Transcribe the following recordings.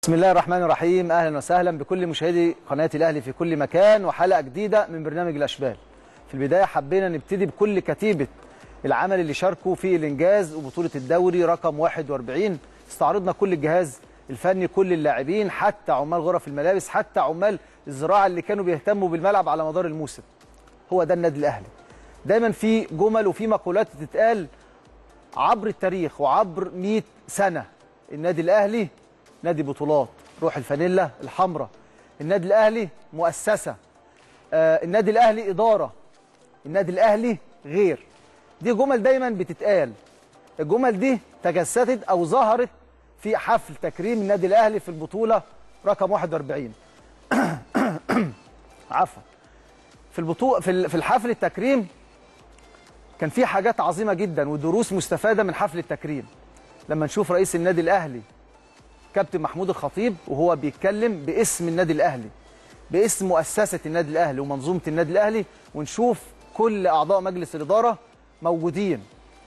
بسم الله الرحمن الرحيم اهلا وسهلا بكل مشاهدي قناه الاهلي في كل مكان وحلقه جديده من برنامج الاشبال في البدايه حبينا نبتدي بكل كتيبه العمل اللي شاركوا في الانجاز وبطوله الدوري رقم 41 استعرضنا كل الجهاز الفني كل اللاعبين حتى عمال غرف الملابس حتى عمال الزراعه اللي كانوا بيهتموا بالملعب على مدار الموسم هو ده النادي الاهلي دايما في جمل وفي مقولات بتتقال عبر التاريخ وعبر 100 سنه النادي الاهلي نادي بطولات روح الفانيلا الحمراء النادي الاهلي مؤسسه آه النادي الاهلي اداره النادي الاهلي غير دي جمل دايما بتتقال الجمل دي تجسدت او ظهرت في حفل تكريم النادي الاهلي في البطوله رقم 41 عفوا في البطوله في الحفل التكريم كان في حاجات عظيمه جدا ودروس مستفاده من حفل التكريم لما نشوف رئيس النادي الاهلي كابتن محمود الخطيب وهو بيتكلم باسم النادي الاهلي باسم مؤسسه النادي الاهلي ومنظومه النادي الاهلي ونشوف كل اعضاء مجلس الاداره موجودين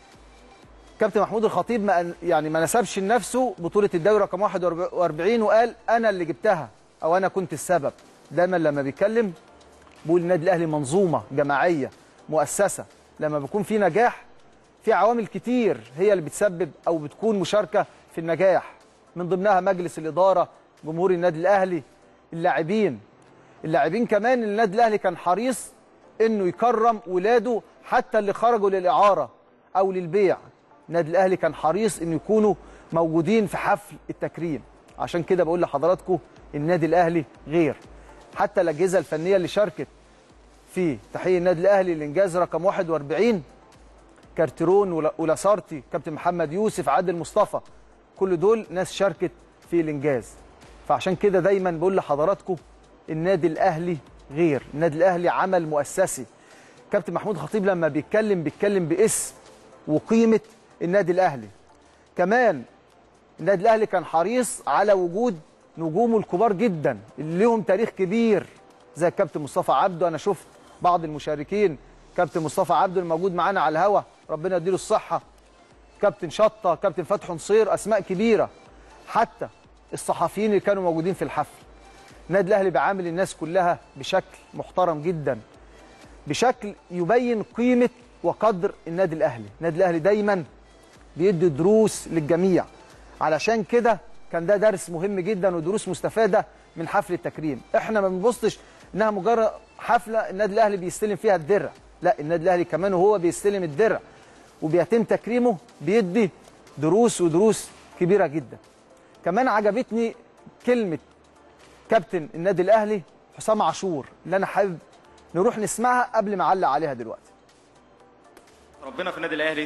كابتن محمود الخطيب ما يعني ما نسبش لنفسه بطوله الدوري رقم 41 وقال انا اللي جبتها او انا كنت السبب دايما لما بيتكلم بيقول النادي الاهلي منظومه جماعيه مؤسسه لما بيكون في نجاح في عوامل كتير هي اللي بتسبب او بتكون مشاركه في النجاح من ضمنها مجلس الاداره جمهور النادي الاهلي اللاعبين اللاعبين كمان النادي الاهلي كان حريص انه يكرم ولاده حتى اللي خرجوا للاعاره او للبيع النادي الاهلي كان حريص انه يكونوا موجودين في حفل التكريم عشان كده بقول لحضراتكم النادي الاهلي غير حتى الاجهزه الفنيه اللي شاركت في تحقيق النادي الاهلي الانجاز رقم 41 كارترون ولاسارتي كابتن محمد يوسف عادل مصطفى كل دول ناس شاركت في الانجاز فعشان كده دايما بقول لحضراتكم النادي الاهلي غير النادي الاهلي عمل مؤسسي كابتن محمود خطيب لما بيتكلم بيتكلم باسم وقيمه النادي الاهلي كمان النادي الاهلي كان حريص على وجود نجومه الكبار جدا اللي لهم تاريخ كبير زي الكابتن مصطفى عبده انا شفت بعض المشاركين كابتن مصطفى عبده الموجود معانا على الهوا ربنا يديله الصحه كابتن شطه كابتن فتحي نصير اسماء كبيره حتى الصحفيين اللي كانوا موجودين في الحفل النادي الاهلي بيعامل الناس كلها بشكل محترم جدا بشكل يبين قيمه وقدر النادي الاهلي النادي الاهلي دايما بيدي دروس للجميع علشان كده كان ده درس مهم جدا ودروس مستفاده من حفل التكريم احنا ما بنبصش انها مجرد حفله النادي الاهلي بيستلم فيها الدرع لا النادي الاهلي كمان وهو بيستلم الدرع وبيتم تكريمه بيدي دروس ودروس كبيره جدا كمان عجبتني كلمه كابتن النادي الاهلي حسام عاشور اللي انا حابب نروح نسمعها قبل ما اعلق عليها دلوقتي ربنا في النادي الاهلي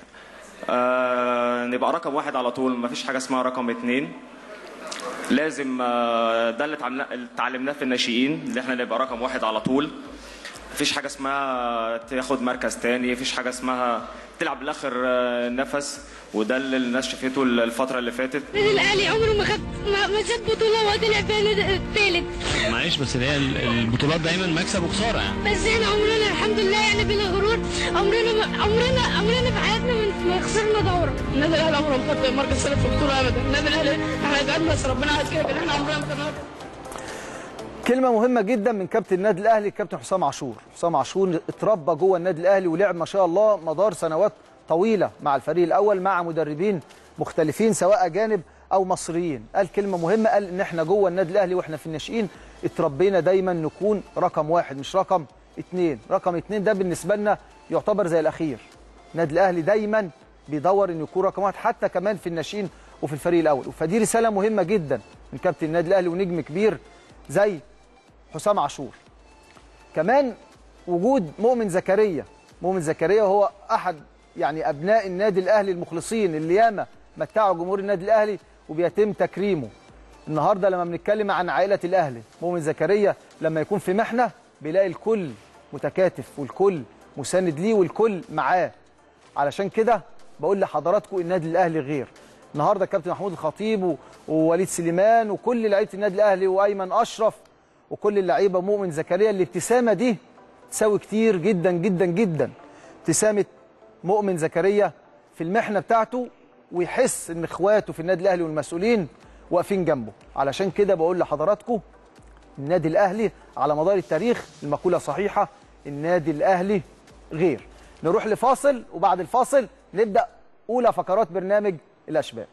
آه نبقى رقم واحد على طول مفيش حاجه اسمها رقم اتنين لازم آه ده اللي اتعلمناه في الناشئين اللي احنا نبقى رقم واحد على طول مفيش حاجه اسمها تاخد مركز تاني مفيش حاجه اسمها تلعب لاخر نفس وده اللي الناس شافته الفتره اللي فاتت النادي الاهلي عمره ما خد ما خد بطوله وطلع فيها الثالث معلش بس هي البطولات دايما مكسب وخساره يعني بس احنا عمرنا الحمد لله يعني بلا غرور عمرنا ما عمرنا عمرنا في حياتنا ما خسرنا دوره النادي الاهلي عمره ما خد مركز ثالث في البطوله ابدا النادي الاهلي احنا قعدنا بس ربنا عايز كده احنا عمرنا ما خدنا كلمه مهمه جدا من كابتن النادي الاهلي كابتن حسام عاشور حسام عاشور اتربى جوه النادي الاهلي ولعب ما شاء الله مدار سنوات طويله مع الفريق الاول مع مدربين مختلفين سواء اجانب او مصريين قال كلمه مهمه قال ان احنا جوه النادي الاهلي واحنا في الناشئين اتربينا دايما نكون رقم واحد مش رقم اثنين رقم اثنين ده بالنسبه لنا يعتبر زي الاخير النادي الاهلي دايما بيدور انه يكون رقم واحد حتى كمان في الناشئين وفي الفريق الاول فدي رساله مهمه جدا من كابتن النادي الاهلي ونجم كبير زي حسام عاشور كمان وجود مؤمن زكريا مؤمن زكريا هو احد يعني ابناء النادي الاهلي المخلصين اللي ياما متعوا جمهور النادي الاهلي وبيتم تكريمه النهارده لما بنتكلم عن عائله الاهلي مؤمن زكريا لما يكون في محنه بيلاقي الكل متكاتف والكل مساند ليه والكل معاه علشان كده بقول لحضراتكم النادي الاهلي غير النهارده كابتن محمود الخطيب ووليد سليمان وكل لعيبه النادي الاهلي وايمن اشرف وكل اللعيبه مؤمن زكريا الابتسامه دي تساوي كتير جدا جدا جدا ابتسامه مؤمن زكريا في المحنه بتاعته ويحس ان اخواته في النادي الاهلي والمسؤولين واقفين جنبه علشان كده بقول لحضراتكم النادي الاهلي على مدار التاريخ المقوله صحيحه النادي الاهلي غير نروح لفاصل وبعد الفاصل نبدا اولى فقرات برنامج الاشبال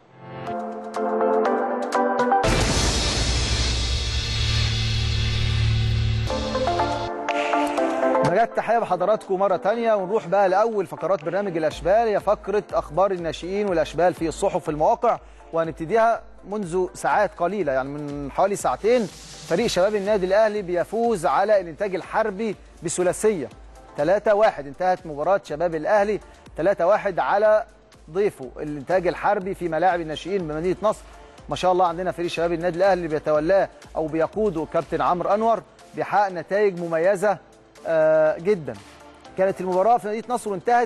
بجد تحيه بحضراتكم مره تانية ونروح بقى لاول فقرات برنامج الاشبال هي فقره اخبار الناشئين والاشبال في الصحف والمواقع وهنبتديها منذ ساعات قليله يعني من حوالي ساعتين فريق شباب النادي الاهلي بيفوز على الانتاج الحربي بثلاثيه 3-1 انتهت مباراه شباب الاهلي 3-1 على ضيفه الانتاج الحربي في ملاعب الناشئين بمدينه نصر ما شاء الله عندنا فريق شباب النادي الاهلي اللي بيتولاه او بيقوده كابتن عمرو انور بيحقق نتائج مميزه آه جدا كانت المباراه في مدينه نصر وانتهت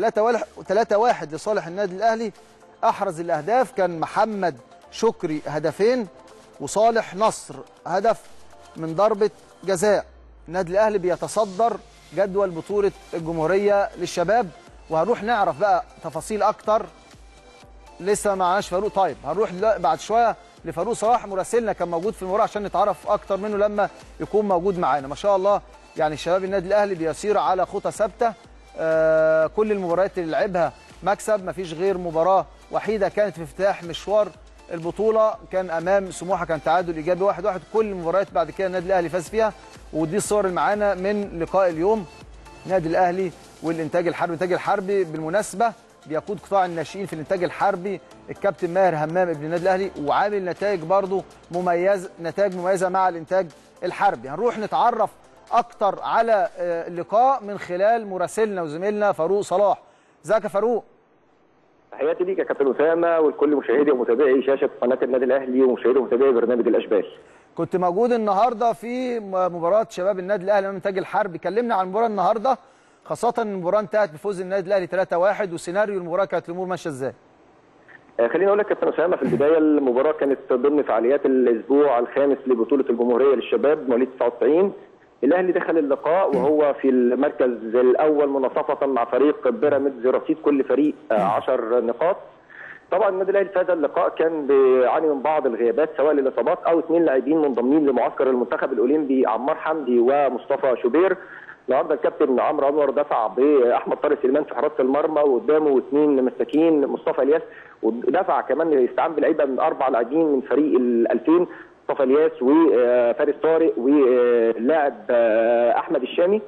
3-1 لصالح النادي الاهلي احرز الاهداف كان محمد شكري هدفين وصالح نصر هدف من ضربه جزاء النادي الاهلي بيتصدر جدول بطوله الجمهوريه للشباب وهنروح نعرف بقى تفاصيل اكتر لسه ما معناش فاروق طيب هنروح بعد شويه لفاروق صلاح مراسلنا كان موجود في المباراه عشان نتعرف اكتر منه لما يكون موجود معانا ما شاء الله يعني شباب النادي الاهلي بيسير على خطى ثابته آه كل المباريات اللي لعبها مكسب ما فيش غير مباراه وحيده كانت في افتتاح مشوار البطوله كان امام سموحه كان تعادل ايجابي 1-1 واحد واحد. كل المباريات بعد كده النادي الاهلي فاز فيها ودي الصور اللي معانا من لقاء اليوم النادي الاهلي والانتاج الحربي الانتاج الحربي بالمناسبه بيقود قطاع الناشئين في الانتاج الحربي الكابتن ماهر همام ابن النادي الاهلي وعامل نتائج برضه مميز نتائج مميزه مع الانتاج الحربي هنروح نتعرف اكتر على اللقاء من خلال مراسلنا وزميلنا فاروق صلاح ازيك يا فاروق تحياتي ليك يا كابتن اسامه ولكل مشاهدي ومتابعي شاشه قناه النادي الاهلي ومشاهدي ومتابعي برنامج الاشبال كنت موجود النهارده في مباراه شباب النادي الاهلي امام الانتاج الحربي كلمنا عن المباراه النهارده خاصه ان المباراه انتهت بفوز النادي الاهلي 3-1 وسيناريو المباراه كانت الامور ماشيه ازاي خليني اقول لك كابتن اسامه في البدايه المباراه كانت ضمن فعاليات الاسبوع الخامس لبطوله الجمهوريه للشباب مواليد 99 الاهلي دخل اللقاء وهو في المركز الاول مناصفه مع فريق بيراميدز رصيد كل فريق 10 نقاط طبعا النادي الاهلي في هذا اللقاء كان بيعاني من بعض الغيابات سواء للاصابات او اثنين لاعبين منضمين لمعسكر المنتخب الاولمبي عمار حمدي ومصطفى شوبير النهارده الكابتن عمرو انور دفع باحمد طارق سليمان في حراسه المرمى وقدامه اثنين مساكين مصطفى الياس ودفع كمان استعان بلعيبه من اربع لاعبين من فريق ال 2000 مصطفى الياس وفارس طارق واللاعب احمد الشامي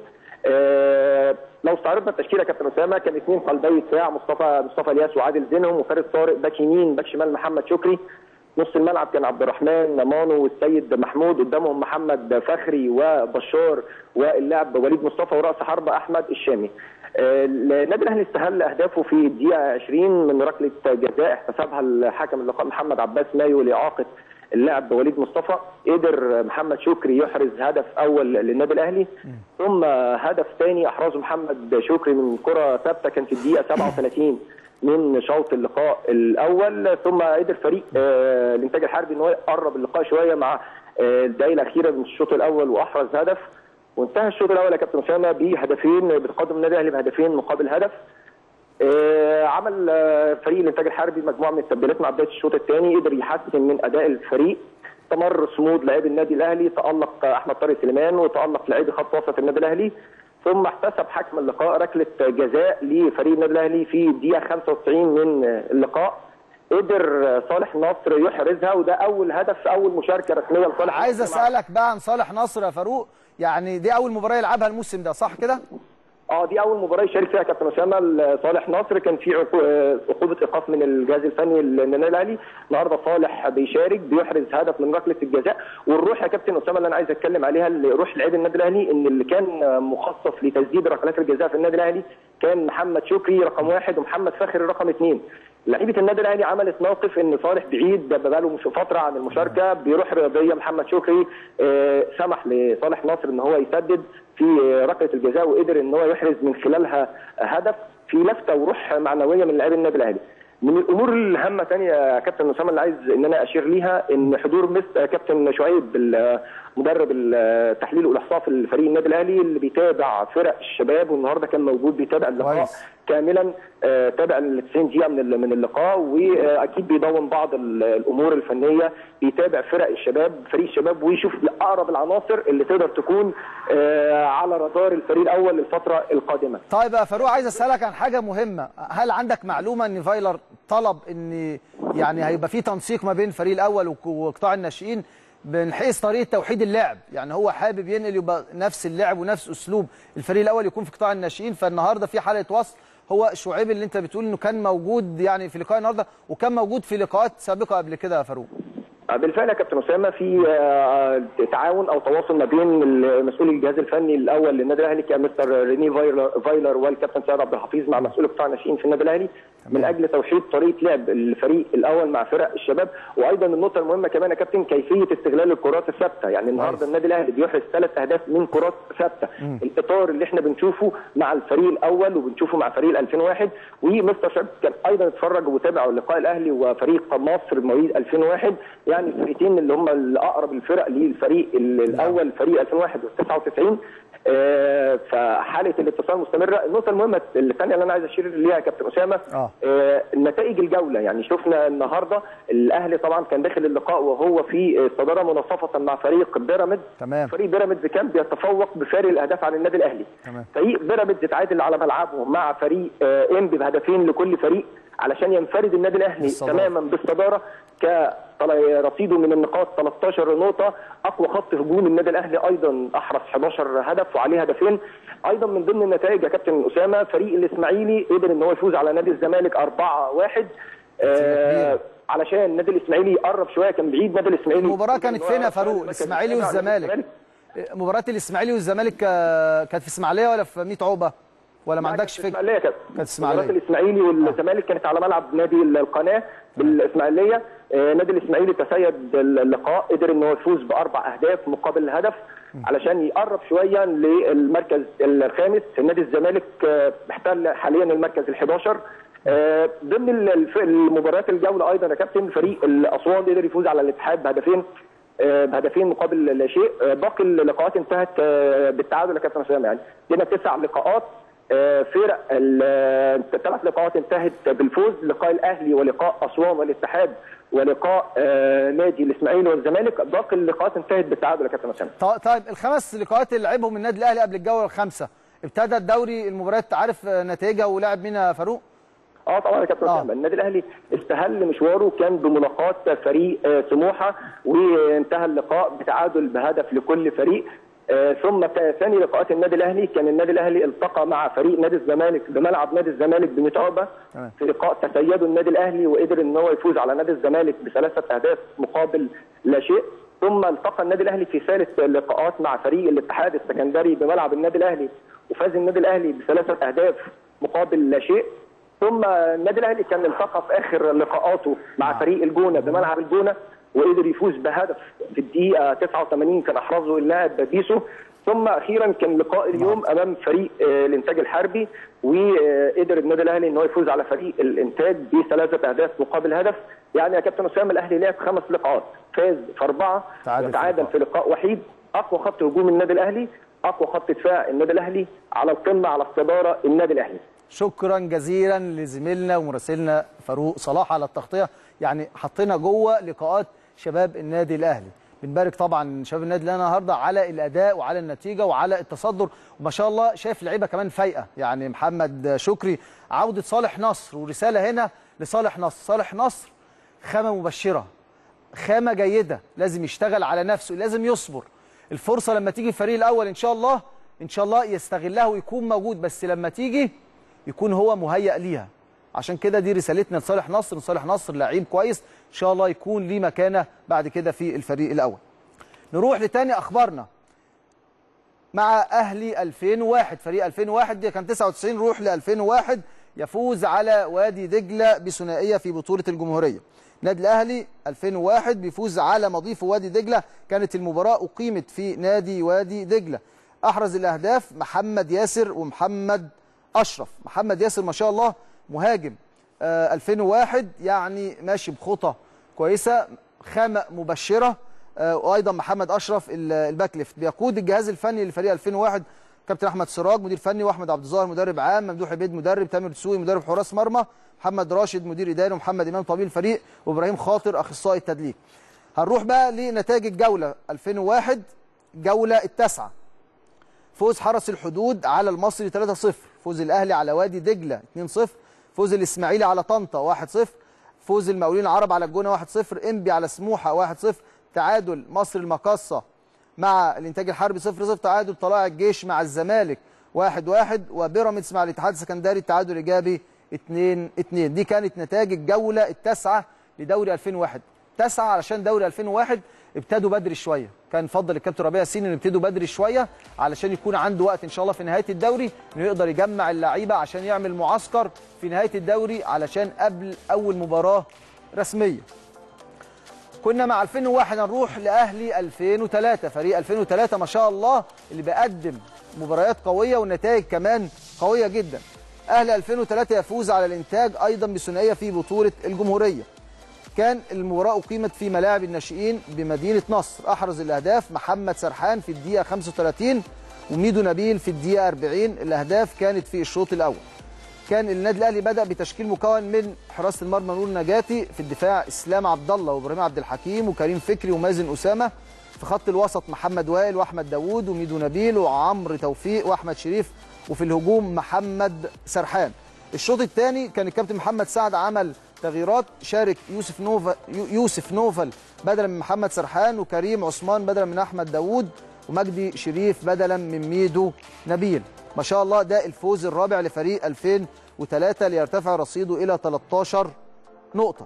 لو استعرضنا التشكيله يا كابتن اسامه كان اثنين قلبي دفاع مصطفى مصطفى الياس وعادل زينهم وفارس طارق باك يمين باك شمال محمد شكري نص الملعب كان عبد الرحمن مانو والسيد محمود قدامهم محمد فخري وبشار واللاعب وليد مصطفى وراس حربه احمد الشامي. النادي الاهلي استهل اهدافه في الدقيقه 20 من ركله جزاء احتسبها الحكم اللقاء محمد عباس مايو لاعاقه اللاعب وليد مصطفى قدر محمد شكري يحرز هدف اول للنادي الاهلي ثم هدف ثاني احرزه محمد شكري من كره ثابته كان في الدقيقه 37 من شوط اللقاء الاول ثم قدر فريق آه الانتاج الحربي ان هو يقرب اللقاء شويه مع آه الدقائق الاخيره من الشوط الاول واحرز هدف وانتهى الشوط الاول يا كابتن اسامه بهدفين بتقدم النادي الاهلي بهدفين مقابل هدف آه عمل فريق الانتاج الحربي مجموعه من التبديلات مع بدايه الشوط الثاني قدر يحسن من اداء الفريق استمر صمود لاعبي النادي الاهلي تالق احمد طارق سليمان وتالق لاعبي خط وسط النادي الاهلي ثم احتسب حكم اللقاء ركله جزاء لفريق النادي الاهلي في الدقيقه 95 من اللقاء قدر صالح نصر يحرزها وده اول هدف اول مشاركه رسميه لصالح عايز اسالك بقى عن صالح نصر يا فاروق يعني دي اول مباراه يلعبها الموسم ده صح كده اه دي اول مباراه يشارك فيها كابتن اسامه صالح نصر كان في عقوبه ايقاف من الجهاز الفني للنادي الاهلي النهارده صالح بيشارك بيحرز هدف من ركله الجزاء والروح يا كابتن اسامه اللي انا عايز اتكلم عليها اللي روح لعيب النادي الاهلي ان اللي كان مخصص لتسديد ركلات الجزاء في النادي الاهلي كان محمد شكري رقم واحد ومحمد فاخر رقم اثنين لعيبه النادي الاهلي عملت موقف ان صالح بعيد بقاله مش فتره عن المشاركه بيروح رياضيه محمد شكري آه سمح لصالح نصر ان هو يسدد في ركله الجزاء وقدر ان هو يحرز من خلالها هدف في لفته وروح معنويه من لاعبي النادي الاهلي. من الامور الهامه ثانيه يا كابتن اسامه اللي عايز ان انا اشير ليها ان حضور مس كابتن شعيب مدرب التحليل والاحصاء في الفريق النادي الاهلي اللي بيتابع فرق الشباب والنهارده كان موجود بيتابع اللقاء كاملا آه، تابع ل 90 دقيقه من ال- من اللقاء واكيد بيدون بعض ال- الامور الفنيه بيتابع فرق الشباب فريق الشباب ويشوف اقرب العناصر اللي تقدر تكون آه، على رادار الفريق الاول للفتره القادمه طيب يا فاروق عايز اسالك عن حاجه مهمه هل عندك معلومه ان فايلر طلب ان يعني هيبقى في تنسيق ما بين الفريق الاول وك- وقطاع الناشئين من حيث طريقه توحيد اللعب يعني هو حابب ينقل يبقى نفس اللعب ونفس اسلوب الفريق الاول يكون في قطاع الناشئين فالنهارده في حلقه وصل هو شعيب اللي انت بتقول انه كان موجود يعني في لقاء النهارده وكان موجود في لقاءات سابقه قبل كده يا فاروق بالفعل يا كابتن اسامه في آه، تعاون او تواصل ما بين مسؤول الجهاز الفني الاول للنادي الاهلي كمستر ريني فايلر, فايلر والكابتن سيد عبد الحفيظ مع مسؤول قطاع الناشئين في النادي الاهلي من اجل توحيد طريقه لعب الفريق الاول مع فرق الشباب وايضا النقطه المهمه كمان يا كابتن كيفيه استغلال الكرات الثابته يعني النهارده النادي الاهلي بيحرز ثلاث اهداف من كرات ثابته الاطار اللي احنا بنشوفه مع الفريق الاول وبنشوفه مع فريق 2001 ومستر شعيب كان ايضا اتفرج وتابع لقاء الاهلي وفريق مصر مواليد 2001 يعني الفريقين اللي هم الاقرب الفرق للفريق الاول فريق 2001 و99 آه، فحاله الاتصال مستمره النقطه المهمه الثانيه اللي انا عايز اشير ليها يا كابتن اسامه آه. آه، نتائج الجوله يعني شفنا النهارده الاهلي طبعا كان داخل اللقاء وهو في الصداره مناصفه مع فريق بيراميدز تمام. فريق بيراميدز كان بيتفوق بفارق الاهداف عن النادي الاهلي تمام. فريق بيراميدز اتعادل على ملعبه مع فريق آه، انبي بهدفين لكل فريق علشان ينفرد النادي الاهلي بالصدارة. تماما بالصداره كرصيده من النقاط 13 نقطه اقوى خط هجوم النادي الاهلي ايضا احرز 11 هدف وعليه هدفين ايضا من ضمن النتائج يا كابتن اسامه فريق الاسماعيلي قدر ان هو يفوز على نادي الزمالك 4-1 آه علشان النادي الاسماعيلي يقرب شويه كان بعيد نادي الاسماعيلي المباراه كانت فين يا فاروق المركز الاسماعيلي السابع على نادي والزمالك مباراه الاسماعيلي والزمالك آه، كانت في اسماعيليه ولا في 100 عقبه ولا ما عندكش فكره الاسماعيليه كانت كانت إسماعيلية. مباراة الاسماعيلي والزمالك كانت على ملعب نادي القناه بالاسماعيليه آه، نادي الاسماعيلي تسيد اللقاء قدر ان هو يفوز باربع اهداف مقابل هدف علشان يقرب شويه للمركز الخامس نادي الزمالك آه، محتل حاليا المركز ال11 آه، ضمن ال- الف- المباريات الجوله ايضا يا كابتن فريق الاسوان قدر يفوز على الاتحاد بهدفين آه، بهدفين مقابل لا شيء آه، باقي اللقاءات انتهت آه، بالتعادل يا كابتن اسامه يعني لنا تسع لقاءات آه، فرق الثلاث لقاءات انتهت بالفوز لقاء الاهلي ولقاء اسوان والاتحاد ولقاء آه، نادي الاسماعيلي والزمالك باقي اللقاءات انتهت بالتعادل يا كابتن اسامه ط- طيب الخمس لقاءات اللي لعبهم النادي الاهلي قبل الجوله الخامسه ابتدى الدوري المباريات عارف آه، نتائجها ولعب مين يا فاروق اه طبعا يا كابتن آه. اسامه النادي الاهلي استهل مشواره كان بملاقاه فريق آه، سموحه وانتهى اللقاء بتعادل بهدف لكل فريق آه، ثم تا- ثاني لقاءات النادي الاهلي كان النادي الاهلي التقى مع فريق نادي الزمالك بملعب نادي الزمالك بمتعبه تمام. في لقاء تسيده النادي الاهلي وقدر ان هو يفوز على نادي الزمالك بثلاثه اهداف مقابل لا شيء ثم التقى النادي الاهلي في ثالث اللقاءات مع فريق الاتحاد السكندري بملعب النادي الاهلي وفاز النادي الاهلي بثلاثه اهداف مقابل لا شيء ثم النادي الاهلي كان التقى في اخر لقاءاته مع فريق الجونه بملعب الجونه وقدر يفوز بهدف في الدقيقه 89 كان احرزه اللاعب بابيسو ثم اخيرا كان لقاء اليوم امام فريق آه، الانتاج الحربي وقدر النادي الاهلي ان هو يفوز على فريق الانتاج بثلاثه اهداف مقابل هدف يعني يا كابتن اسامه الاهلي لعب خمس لقاءات فاز في اربعه تعادل في وتعادل لقاء. في لقاء وحيد اقوى خط هجوم النادي الاهلي اقوى خط دفاع النادي الاهلي على القمه على الصداره النادي الاهلي شكرا جزيلا لزميلنا ومراسلنا فاروق صلاح على التغطيه يعني حطينا جوه لقاءات شباب النادي الاهلي بنبارك طبعا شباب النادي الاهلي النهارده على الاداء وعلى النتيجه وعلى التصدر وما شاء الله شايف لعيبه كمان فايقه يعني محمد شكري عوده صالح نصر ورساله هنا لصالح نصر صالح نصر خامه مبشره خامه جيده لازم يشتغل على نفسه لازم يصبر الفرصه لما تيجي الفريق الاول ان شاء الله ان شاء الله يستغلها ويكون موجود بس لما تيجي يكون هو مهيأ ليها عشان كده دي رسالتنا لصالح نصر صالح نصر لعيب كويس ان شاء الله يكون ليه مكانه بعد كده في الفريق الاول نروح لتاني اخبارنا مع اهلي 2001 فريق 2001 دي كان 99 روح ل 2001 يفوز على وادي دجله بثنائيه في بطوله الجمهوريه نادي الاهلي 2001 بيفوز على مضيف وادي دجله كانت المباراه اقيمت في نادي وادي دجله احرز الاهداف محمد ياسر ومحمد اشرف محمد ياسر ما شاء الله مهاجم آه 2001 يعني ماشي بخطى كويسه خامه مبشره آه وايضا محمد اشرف ال- الباك ليفت بيقود الجهاز الفني لفريق 2001 كابتن احمد سراج مدير فني واحمد عبد الظاهر مدرب عام ممدوح عبيد مدرب تامر دسوقي مدرب حراس مرمى محمد راشد مدير اداري ومحمد امام طبيب الفريق وابراهيم خاطر اخصائي التدليك هنروح بقى لنتائج الجوله 2001 جوله التاسعه فوز حرس الحدود على المصري 3-0 فوز الاهلي على وادي دجله 2-0 فوز الاسماعيلي على طنطا 1-0 فوز المقاولين العرب على الجونه 1-0 انبي على سموحه 1-0 تعادل مصر المقاصه مع الانتاج الحربي 0-0 تعادل طلائع الجيش مع الزمالك 1-1 وبيراميدز مع الاتحاد السكندري التعادل ايجابي 2-2 دي كانت نتائج الجوله التاسعه لدوري 2001 تسعة علشان دوري 2001 ابتدوا بدري شويه كان فضل الكابتن ربيع ياسين انه يبتدوا بدري شويه علشان يكون عنده وقت ان شاء الله في نهايه الدوري انه يقدر يجمع اللعيبه عشان يعمل معسكر في نهايه الدوري علشان قبل اول مباراه رسميه كنا مع 2001 هنروح لاهلي 2003 فريق 2003 ما شاء الله اللي بيقدم مباريات قويه ونتائج كمان قويه جدا اهلي 2003 يفوز على الانتاج ايضا بثنائيه في بطوله الجمهوريه كان المباراة أقيمت في ملاعب الناشئين بمدينة نصر أحرز الأهداف محمد سرحان في الدقيقة 35 وميدو نبيل في الدقيقة 40 الأهداف كانت في الشوط الأول كان النادي الأهلي بدأ بتشكيل مكون من حراسة المرمى نور نجاتي في الدفاع إسلام عبد الله وإبراهيم عبد الحكيم وكريم فكري ومازن أسامة في خط الوسط محمد وائل وأحمد داوود وميدو نبيل وعمرو توفيق وأحمد شريف وفي الهجوم محمد سرحان الشوط الثاني كان الكابتن محمد سعد عمل تغييرات شارك يوسف نوفا يوسف نوفل بدلا من محمد سرحان وكريم عثمان بدلا من احمد داوود ومجدي شريف بدلا من ميدو نبيل ما شاء الله ده الفوز الرابع لفريق 2003 ليرتفع رصيده الى 13 نقطه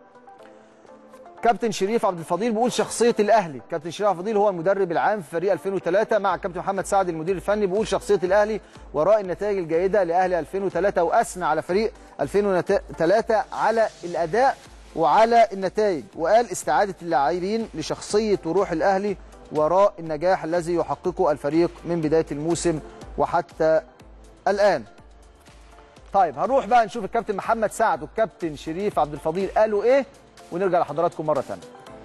كابتن شريف عبد الفضيل بيقول شخصيه الاهلي كابتن شريف عبد الفضيل هو المدرب العام في فريق 2003 مع كابتن محمد سعد المدير الفني بيقول شخصيه الاهلي وراء النتائج الجيده لاهلي 2003 واثنى على فريق 2003 على الاداء وعلى النتائج وقال استعاده اللاعبين لشخصيه وروح الاهلي وراء النجاح الذي يحققه الفريق من بدايه الموسم وحتى الان طيب هنروح بقى نشوف الكابتن محمد سعد والكابتن شريف عبد الفضيل قالوا ايه ونرجع لحضراتكم مره ثانيه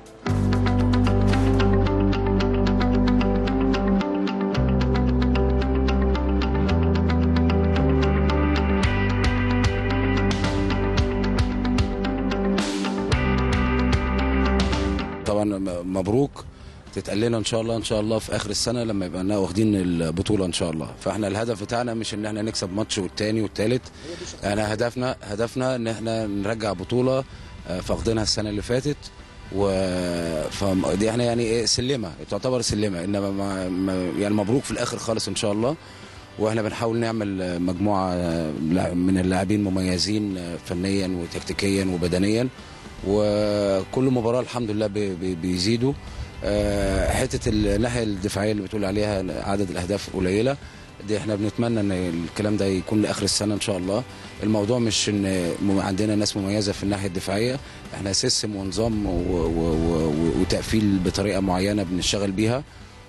طبعا م- مبروك تتقال لنا ان شاء الله ان شاء الله في اخر السنه لما يبقى لنا واخدين البطوله ان شاء الله فاحنا الهدف بتاعنا مش ان احنا نكسب ماتش والتاني والتالت احنا هدفنا هدفنا ان احنا نرجع بطوله آه، فاقدينها السنه اللي فاتت و فدي احنا يعني ايه سلمه تعتبر سلمه انما ما ما يعني مبروك في الاخر خالص ان شاء الله واحنا بنحاول نعمل آه، مجموعه آه، لا- من اللاعبين مميزين آه، فنيا وتكتيكيا وبدنيا وكل مباراه الحمد لله بي- بي- بيزيدوا آه، حته الناحيه الدفاعيه اللي بتقول عليها عدد الاهداف قليله دي احنا بنتمنى ان الكلام ده يكون لاخر السنه ان شاء الله الموضوع مش ان م- عندنا ناس مميزه في الناحيه الدفاعيه احنا سيستم ونظام و- و- و- وتقفيل بطريقه معينه بنشتغل بيها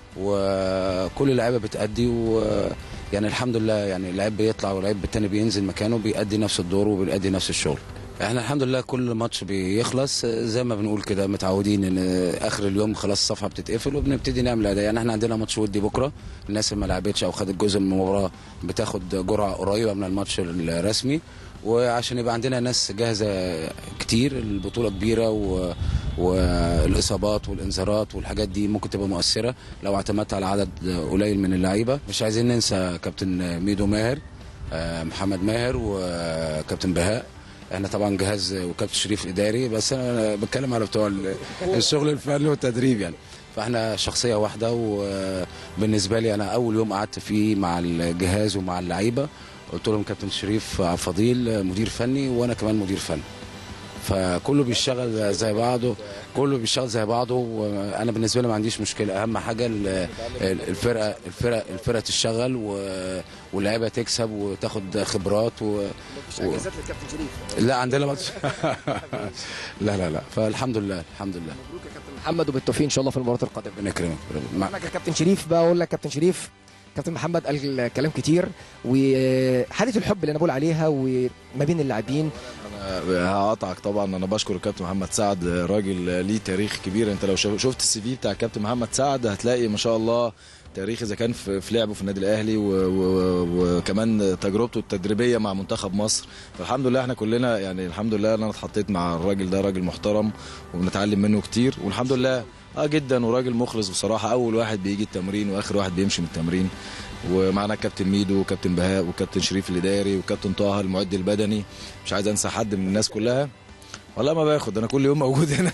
وكل اللعيبه بتأدي و يعني الحمد لله يعني اللعيب بيطلع واللعيب التاني بينزل مكانه بيأدي نفس الدور وبيأدي نفس الشغل احنا الحمد لله كل ماتش بيخلص زي ما بنقول كده متعودين ان اخر اليوم خلاص الصفحه بتتقفل وبنبتدي نعمل اداء يعني احنا عندنا ماتش ودي بكره الناس اللي ما لعبتش او خدت جزء من المباراه بتاخد جرعه قريبه من الماتش الرسمي وعشان يبقى عندنا ناس جاهزه كتير البطوله كبيره و... والاصابات والانذارات والحاجات دي ممكن تبقى مؤثره لو اعتمدت على عدد قليل من اللعيبه مش عايزين ننسى كابتن ميدو ماهر آه، محمد ماهر وكابتن بهاء احنا طبعا جهاز وكابتن شريف اداري بس انا بتكلم على بتوع ال- الشغل الفني والتدريب يعني فاحنا شخصيه واحده وبالنسبه لي انا اول يوم قعدت فيه مع الجهاز ومع اللعيبه قلت لهم كابتن شريف عبد الفضيل مدير فني وانا كمان مدير فني فكله بيشتغل زي بعضه كله بيشتغل زي بعضه وانا بالنسبه لي ما عنديش مشكله اهم حاجه ال- الفرقه الفرقه الفرقه تشتغل و- واللعيبه تكسب وتاخد خبرات و... و... اجازات للكابتن شريف لا عندنا ماتش لا لا لا فالحمد لله الحمد لله مبروك يا كابتن محمد وبالتوفيق ان شاء الله في المباراه القادمه ربنا يكرمك مع- معك يا كابتن شريف بقى اقول لك كابتن شريف كابتن محمد قال كلام كتير وحاله الحب اللي انا بقول عليها وما بين اللاعبين أنا هقطعك طبعا انا بشكر الكابتن محمد سعد راجل ليه تاريخ كبير انت لو شف- شفت السي في بتاع الكابتن محمد سعد هتلاقي ما شاء الله تاريخ اذا كان في في لعبه في النادي الاهلي و- و- وكمان تجربته التدريبيه مع منتخب مصر فالحمد لله احنا كلنا يعني الحمد لله انا اتحطيت مع الراجل ده راجل محترم وبنتعلم منه كتير والحمد لله اه جدا وراجل مخلص بصراحه اول واحد بيجي التمرين واخر واحد بيمشي من التمرين ومعنا كابتن ميدو وكابتن بهاء وكابتن شريف الاداري وكابتن طه المعد البدني مش عايز انسى حد من الناس كلها والله ما باخد انا كل يوم موجود هنا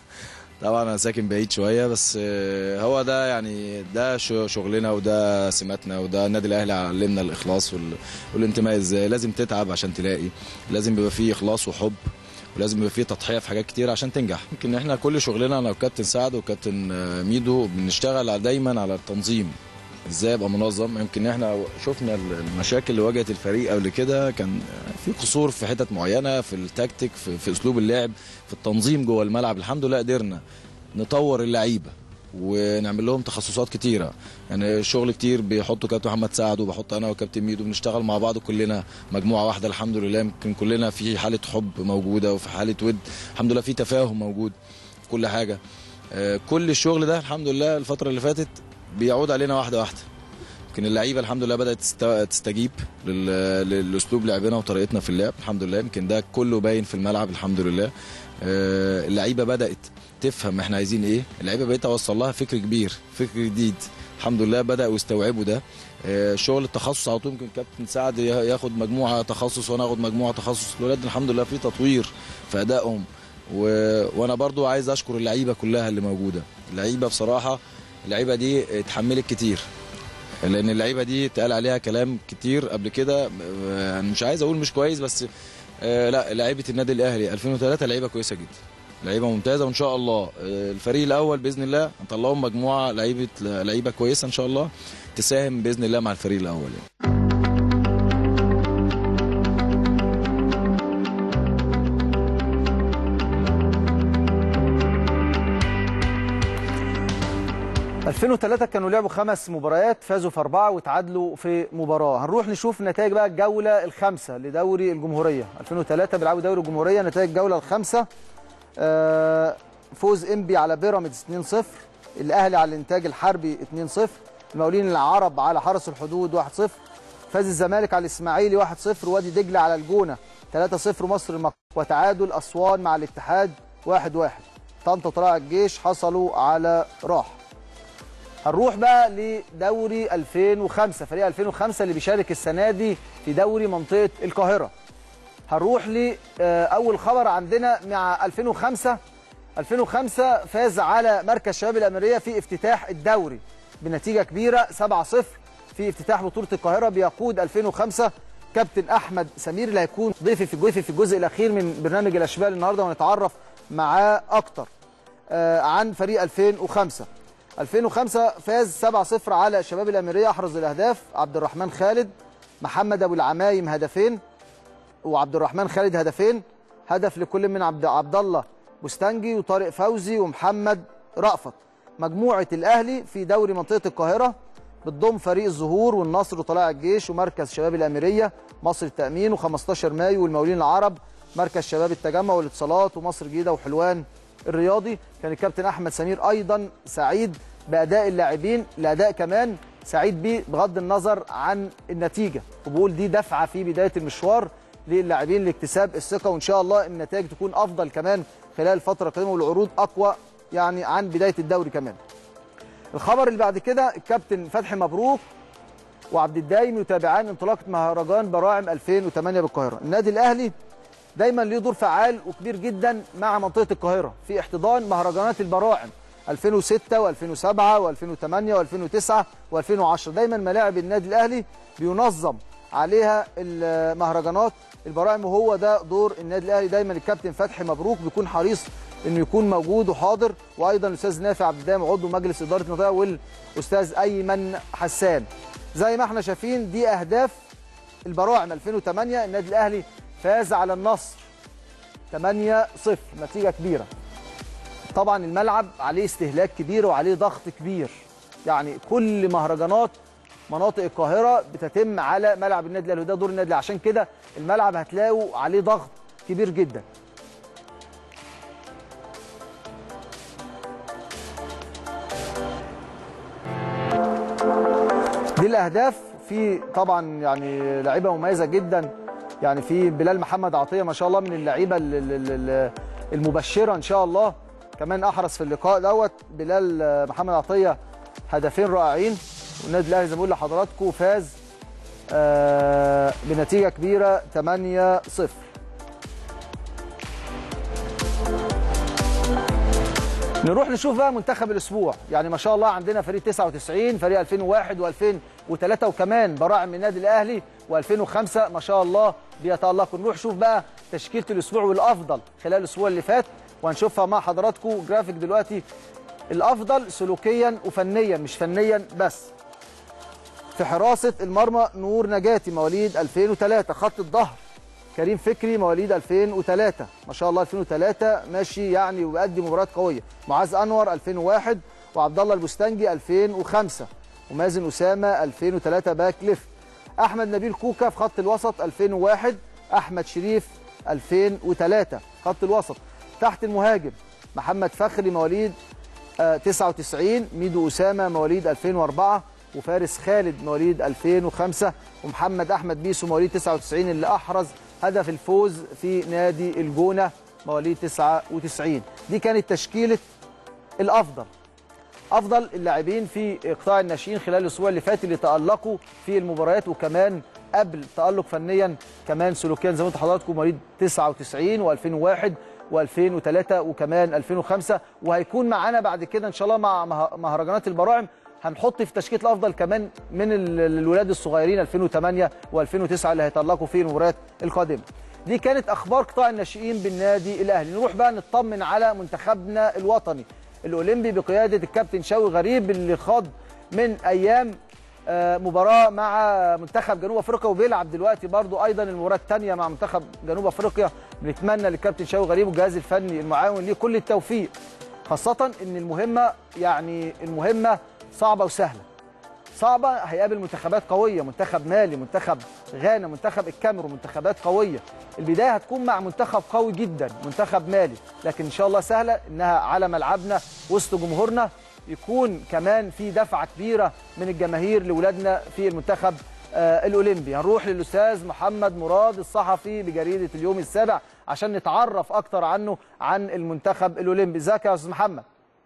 طبعا انا ساكن بعيد شويه بس آه، هو ده يعني ده شو- شغلنا وده سماتنا وده النادي الاهلي علمنا الاخلاص وال- والانتماء ازاي لازم تتعب عشان تلاقي لازم يبقى فيه اخلاص وحب ولازم يبقى فيه تضحيه في حاجات كتير عشان تنجح يمكن احنا كل شغلنا انا وكابتن سعد وكابتن آه، ميدو بنشتغل على- دايما على التنظيم ازاي ابقى منظم يمكن احنا شفنا المشاكل اللي واجهت الفريق قبل كده كان في قصور في حتت معينه في التكتيك في, في اسلوب اللعب في التنظيم جوه الملعب الحمد لله قدرنا نطور اللعيبه ونعمل لهم تخصصات كتيره يعني شغل كتير بيحطوا كابتن محمد سعد وبحط انا وكابتن ميدو بنشتغل مع بعض كلنا مجموعه واحده الحمد لله يمكن كلنا في حاله حب موجوده وفي حاله ود الحمد لله في تفاهم موجود في كل حاجه آه، كل الشغل ده الحمد لله الفتره اللي فاتت بيعود علينا واحده واحده يمكن اللعيبه الحمد لله بدات تست- تستجيب لل- للاسلوب لعبنا وطريقتنا في اللعب الحمد لله يمكن ده كله باين في الملعب الحمد لله آه، اللعيبه بدات تفهم احنا عايزين ايه اللعيبه بقيت اوصل لها فكر كبير فكر جديد الحمد لله بداوا يستوعبوا ده آه، شغل التخصص على طول يمكن كابتن سعد يا- ياخد مجموعه تخصص وانا اخد مجموعه تخصص الولاد الحمد لله في تطوير في ادائهم و... وانا برضو عايز اشكر اللعيبه كلها اللي موجوده اللعيبه بصراحه اللعيبه دي اتحملت كتير لان اللعيبه دي اتقال عليها كلام كتير قبل كده آه، انا مش عايز اقول مش كويس بس آه، لا لعيبه النادي الاهلي 2003 لعيبه كويسه جدا لعيبه ممتازه وان شاء الله آه، الفريق الاول باذن الله هنطلعهم مجموعه لعيبه لعيبه كويسه ان شاء الله تساهم باذن الله مع الفريق الاول يعني. 2003 كانوا لعبوا خمس مباريات فازوا في أربعة وتعادلوا في مباراة هنروح نشوف نتائج بقى الجولة الخامسة لدوري الجمهورية 2003 بيلعبوا دوري الجمهورية نتائج الجولة الخامسة آه، فوز انبي على بيراميدز 2-0 الاهلي على الانتاج الحربي 2-0 المقاولين العرب على حرس الحدود 1-0 فاز الزمالك على الاسماعيلي 1-0 وادي دجله على الجونه 3-0 مصر المقر وتعادل اسوان مع الاتحاد 1-1 طنطا طلائع الجيش حصلوا على راحه هنروح بقى لدوري 2005 فريق 2005 اللي بيشارك السنه دي في دوري منطقه القاهره هنروح لاول خبر عندنا مع 2005 2005 فاز على مركز شباب الاميريه في افتتاح الدوري بنتيجه كبيره 7-0 في افتتاح بطوله القاهره بيقود 2005 كابتن احمد سمير اللي هيكون ضيفي في ضيفي في الجزء الاخير من برنامج الاشبال النهارده ونتعرف معاه اكتر آه، عن فريق 2005 2005 فاز 7-0 على شباب الاميريه احرز الاهداف عبد الرحمن خالد محمد ابو العمايم هدفين وعبد الرحمن خالد هدفين هدف لكل من عبد عبد الله بوستنجي وطارق فوزي ومحمد رأفت مجموعه الاهلي في دوري منطقه القاهره بتضم فريق الزهور والنصر وطلائع الجيش ومركز شباب الاميريه مصر التامين و15 مايو والمقاولين العرب مركز شباب التجمع والاتصالات ومصر الجديده وحلوان الرياضي كان الكابتن احمد سمير ايضا سعيد باداء اللاعبين الاداء كمان سعيد بيه بغض النظر عن النتيجه وبقول دي دفعه في بدايه المشوار للاعبين لاكتساب الثقه وان شاء الله النتائج تكون افضل كمان خلال الفتره القادمه والعروض اقوى يعني عن بدايه الدوري كمان الخبر اللي بعد كده الكابتن فتحي مبروك وعبد الدايم يتابعان انطلاقه مهرجان براعم 2008 بالقاهره النادي الاهلي دايما ليه دور فعال وكبير جدا مع منطقه القاهره في احتضان مهرجانات البراعم 2006 و2007 و2008 و2009 و2010 دايما ملاعب النادي الاهلي بينظم عليها المهرجانات البراعم وهو ده دور النادي الاهلي دايما الكابتن فتحي مبروك بيكون حريص انه يكون موجود وحاضر وايضا الاستاذ نافع عبد الدايم عضو مجلس اداره المنطقه والاستاذ ايمن حسان زي ما احنا شايفين دي اهداف البراعم 2008 النادي الاهلي فاز على النصر 8-0 نتيجه كبيره طبعا الملعب عليه استهلاك كبير وعليه ضغط كبير يعني كل مهرجانات مناطق القاهره بتتم على ملعب النادي الاهلي وده دور النادي الاهلي عشان كده الملعب هتلاقوا عليه ضغط كبير جدا دي الاهداف في طبعا يعني لعيبه مميزه جدا يعني في بلال محمد عطيه ما شاء الله من اللعيبه ال- ال- ال- المبشره ان شاء الله كمان احرز في اللقاء دوت بلال آه، محمد عطيه هدفين رائعين والنادي الاهلي زي ما بقول لحضراتكم فاز آه، بنتيجه كبيره 8 0 نروح نشوف بقى منتخب الاسبوع يعني ما شاء الله عندنا فريق 99 فريق 2001 و2003 وكمان براعم من النادي الاهلي و2005 ما شاء الله بيتالقوا نروح نشوف بقى تشكيله الاسبوع والافضل خلال الاسبوع اللي فات وهنشوفها مع حضراتكم جرافيك دلوقتي الافضل سلوكيا وفنيا مش فنيا بس في حراسه المرمى نور نجاتي مواليد 2003 خط الظهر كريم فكري مواليد 2003 ما شاء الله 2003 ماشي يعني وبيأدي مباريات قويه معاذ انور 2001 وعبد الله البستنجي 2005 ومازن اسامه 2003 باك ليفت احمد نبيل كوكا في خط الوسط 2001 احمد شريف 2003 خط الوسط تحت المهاجم محمد فخري مواليد آه، 99 ميدو اسامه مواليد 2004 وفارس خالد مواليد 2005 ومحمد احمد بيسو مواليد 99 اللي احرز هدف الفوز في نادي الجونه مواليد 99 دي كانت تشكيله الافضل افضل اللاعبين في قطاع الناشئين خلال الاسبوع اللي فات اللي تالقوا في المباريات وكمان قبل تالق فنيا كمان سلوكيا زي ما انتم حضراتكم مواليد 99 و2001 و2003 وكمان 2005 وهيكون معانا بعد كده ان شاء الله مع مه- مهرجانات البراعم هنحط في تشكيله الافضل كمان من ال- الولاد الصغيرين 2008 و2009 اللي هيتالقوا في المباريات القادمه. دي كانت اخبار قطاع الناشئين بالنادي الاهلي، نروح بقى نطمن على منتخبنا الوطني الاولمبي بقياده الكابتن شاوي غريب اللي خاض من ايام آه، مباراه مع منتخب جنوب افريقيا وبيلعب دلوقتي برضو ايضا المباراه الثانيه مع منتخب جنوب افريقيا بنتمنى للكابتن شاوي غريب والجهاز الفني المعاون ليه كل التوفيق خاصه ان المهمه يعني المهمه صعبه وسهله صعبه هيقابل منتخبات قويه منتخب مالي منتخب غانا منتخب الكاميرون منتخبات قويه البدايه هتكون مع منتخب قوي جدا منتخب مالي لكن ان شاء الله سهله انها على ملعبنا وسط جمهورنا يكون كمان في دفعه كبيره من الجماهير لاولادنا في المنتخب آه الاولمبي هنروح للاستاذ محمد مراد الصحفي بجريده اليوم السابع عشان نتعرف اكتر عنه عن المنتخب الاولمبي ازيك يا استاذ محمد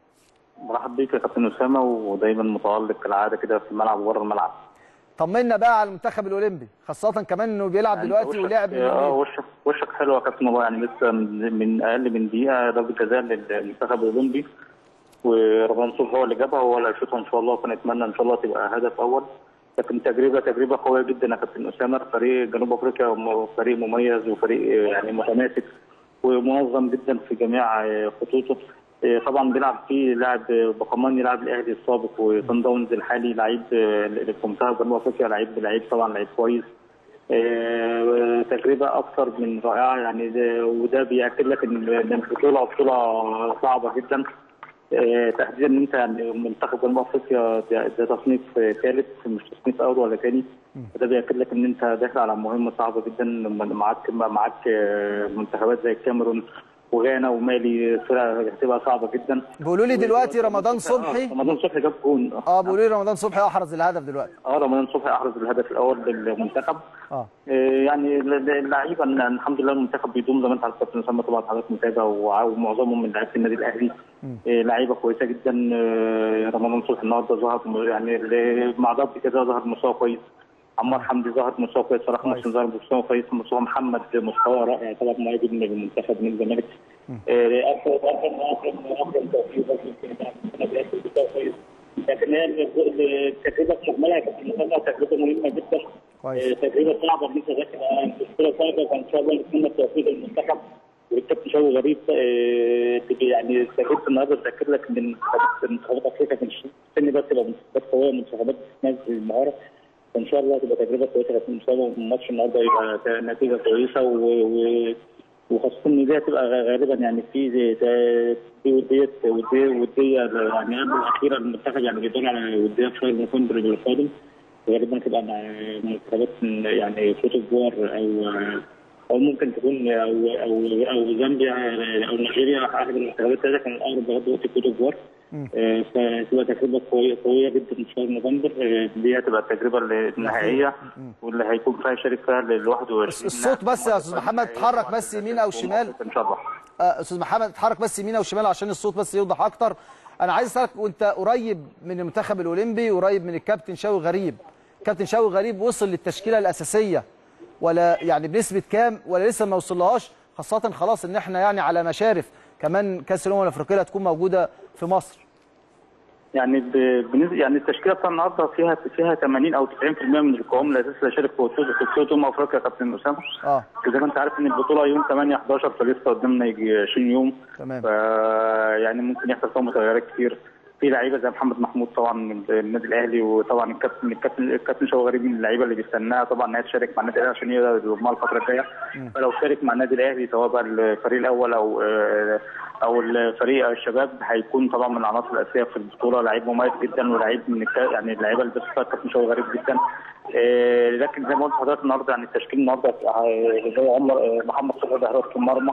مرحب بيك يا كابتن اسامه ودايما متالق كالعاده كده في الملعب وبره الملعب طمنا بقى على المنتخب الاولمبي خاصه كمان انه بيلعب يعني دلوقتي وشك- ولعب من اه يومين. وشك وشك حلو يا كابتن والله يعني لسه من, من اقل من دقيقه ضربه جزاء للمنتخب الاولمبي ورمضان صبحي هو اللي جابها وهو اللي هيشوطها ان شاء الله فنتمنى ان شاء الله تبقى هدف اول لكن تجربه تجربه قويه جدا يا كابتن اسامه فريق جنوب افريقيا م- فريق مميز وفريق يعني متماسك ومنظم جدا في جميع آه، خطوطه آه، طبعا بيلعب فيه لاعب آه، بقمان يلعب الاهلي السابق وصن داونز الحالي لعيب آه، اللي في منتخب جنوب افريقيا لعيب لعيب طبعا لعيب كويس آه، تجربه اكثر من رائعه يعني ده- وده بياكد لك ان إن البطوله بطوله صعبه جدا آه، تحديدا ان انت يعني منتخب جنوب افريقيا ده ده تصنيف آه، ثالث مش تصنيف اول ولا ثاني فده بياكد لك ان انت داخل على مهمه صعبه جدا لما معاك معاك آه، منتخبات زي الكاميرون وغانا ومالي فرقه هتبقى صعبه جدا بيقولوا لي دلوقتي رمضان صبحي رمضان صبحي جاب جون اه بيقولوا لي رمضان صبحي احرز الهدف دلوقتي اه رمضان صبحي احرز الهدف الاول للمنتخب اه آه، يعني اللعيبه إن الحمد لله المنتخب بيدوم زي ما انت عارف كابتن اسامه طبعا حضرتك متابع وع- ومعظمهم من لعيبه النادي الاهلي آه، لعيبه كويسه جدا آه، رمضان صبحي النهارده ظهر م- يعني ل- مع ضرب كده ظهر مستوى كويس عمار حمدي ظهر مستوى كويس صلاح محسن ظهر مستوى كويس مستوى محمد مستوى رائع طبعا مهاجم من المنتخب من الزمالك آه، اكرم اكرم اكرم اكرم توفيق برضه في مستوى كويس لكن هي ال- التجربه في مجملها كانت بالنسبة تجربه مهمه جدا كويس آه، تجربه صعبه ان انت داخل بطوله صعبه فان شاء الله نتمنى التوفيق للمنتخب والكابتن شوقي غريب آه، تبقى يعني تجربه النهارده تاكد لك ان منتخبات منتخبات افريقيا في السن ده تبقى منتخبات قويه منتخبات بتنزل المهاره فان شاء الله تبقى تجربه كويسه لكن ان شاء الله الماتش النهارده يبقى نتيجه كويسه و, و... وخاصة ان دي هتبقى غالبا يعني في زي- زي- في ودية ودية ودية يعني قبل الأخيرة المنتخب يعني بيدور على ودية في شهر نوفمبر القادم غالبا هتبقى مع منتخبات يعني كوت ديفوار أو أو ممكن تكون أو أو أو زامبيا أو نيجيريا أحد المنتخبات الثلاثة كان الأقرب لغاية دلوقتي كوت ديفوار مم. آه، فتبقى تجربه قويه قويه جدا ان شهر نوفمبر آه، دي هتبقى التجربه النهائيه واللي هيكون فيها شارك فيها ال 21 الصوت بس يا استاذ محمد اتحرك بس يمين او شمال ان شاء الله آه، استاذ محمد اتحرك بس يمين او شمال عشان الصوت بس يوضح اكتر انا عايز اسالك وانت قريب من المنتخب الاولمبي قريب من الكابتن شاوي غريب كابتن شاوي غريب وصل للتشكيله الاساسيه ولا يعني بنسبه كام ولا لسه ما وصلهاش خاصه خلاص ان احنا يعني على مشارف كمان كاس الامم الافريقيه هتكون موجوده في مصر يعني ب- بالنسبه يعني التشكيله بتاع النهارده فيها فيها 80 او 90% من القوام الاساسي اللي هيشارك في بطوله في بطوله امم افريقيا يا كابتن اسامه اه زي ما انت عارف ان البطوله يوم 8 11 فلسه قدامنا يجي 20 يوم تمام ف يعني ممكن يحصل فيها متغيرات كتير في لعيبه زي محمد محمود طبعا من النادي الاهلي وطبعا الكابتن الكابتن الكابتن شوقي غريب من اللعيبه اللي بيستناها طبعا انها تشارك مع النادي الاهلي عشان يقدر يضمها الفتره الجايه فلو شارك مع النادي الاهلي سواء بقى الفريق الاول او آه، او الفريق الشباب هيكون طبعا من العناصر الاساسيه في البطوله لعيب مميز جدا ولعيب من الك... يعني اللعيبه اللي بس الكابتن شوقي غريب جدا آه، لكن زي ما قلت لحضرتك النهارده يعني التشكيل النهارده آه، زي عمر آه، محمد صبحي ده حراسه المرمى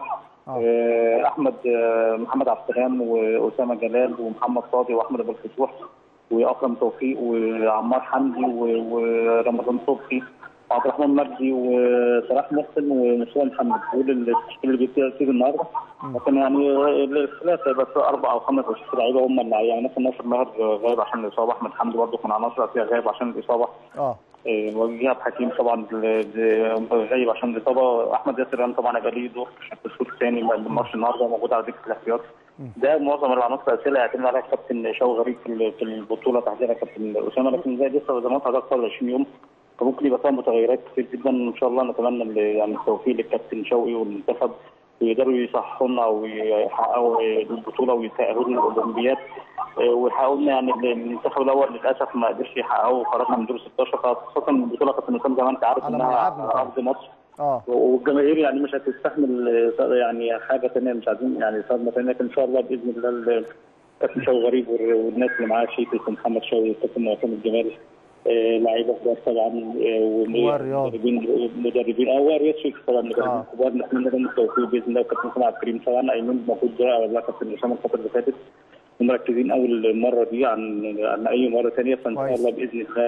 آه، احمد آه، محمد عبد السلام واسامه جلال ومحمد صادق واحمد ابو الفتوح واكرم توفيق وعمار حمدي و- ورمضان صبحي وعبد الرحمن مجدي وصلاح محسن ومصطفى محمد دول التشكيل اللي بيصير النهارده لكن يعني الخلاف هيبقى في اربع او خمس او ست لعيبه هم اللي يعني مثلا ناصر ماهر غايب عشان الاصابه احمد حمدي برضه من عناصر اساسيه غايب عشان الاصابه اه إيه، وجهاد حكيم طبعا ل- ل- غايب عشان الاصابه احمد ياسر ريان طبعا هيبقى ليه دور في الشوط الثاني من الماتش النهارده موجود على دكه الاحتياط ده معظم العناصر الاساسيه اللي هيعتمد عليها الكابتن شوقي غريب في ال- في البطوله تحديدا كابتن اسامه لكن زي لسه زي ما قلت لحضرتك فاضل 20 يوم فممكن يبقى فيها متغيرات كتير جدا ان شاء الله نتمنى ال- يعني التوفيق للكابتن شوقي والمنتخب ويقدروا يصححوا لنا ويحققوا البطوله ويتاهلوا للاولمبياد آه، ويحققوا لنا يعني المنتخب الاول للاسف ما قدرش يحققه وخرجنا من دور 16 خاصه البطوله كابتن اسامه زي ما انت عارف على انها ملعبنا طبعا. ارض مصر اه والجماهير يعني مش هتستحمل آه، يعني حاجه ثانيه مش عايزين يعني صدمه ثانيه لكن ان شاء الله باذن الله ال- كابتن شوقي غريب وال- والناس اللي معاه شيك محمد شوقي والكابتن معتصم الجمال آه، لعيبه كبار طبعا آه، كبار رياض. ومدربين مدربين اه ورياض شيك طبعا مدربين آه. كبار نتمنى لهم التوفيق باذن الله وكابتن سامع عبد الكريم طبعا ايمن المفروض ده ولا كابتن اسامه الفتره اللي فاتت ومركزين اول مره دي عن عن اي مره ثانيه فان شاء كويس. الله باذن الله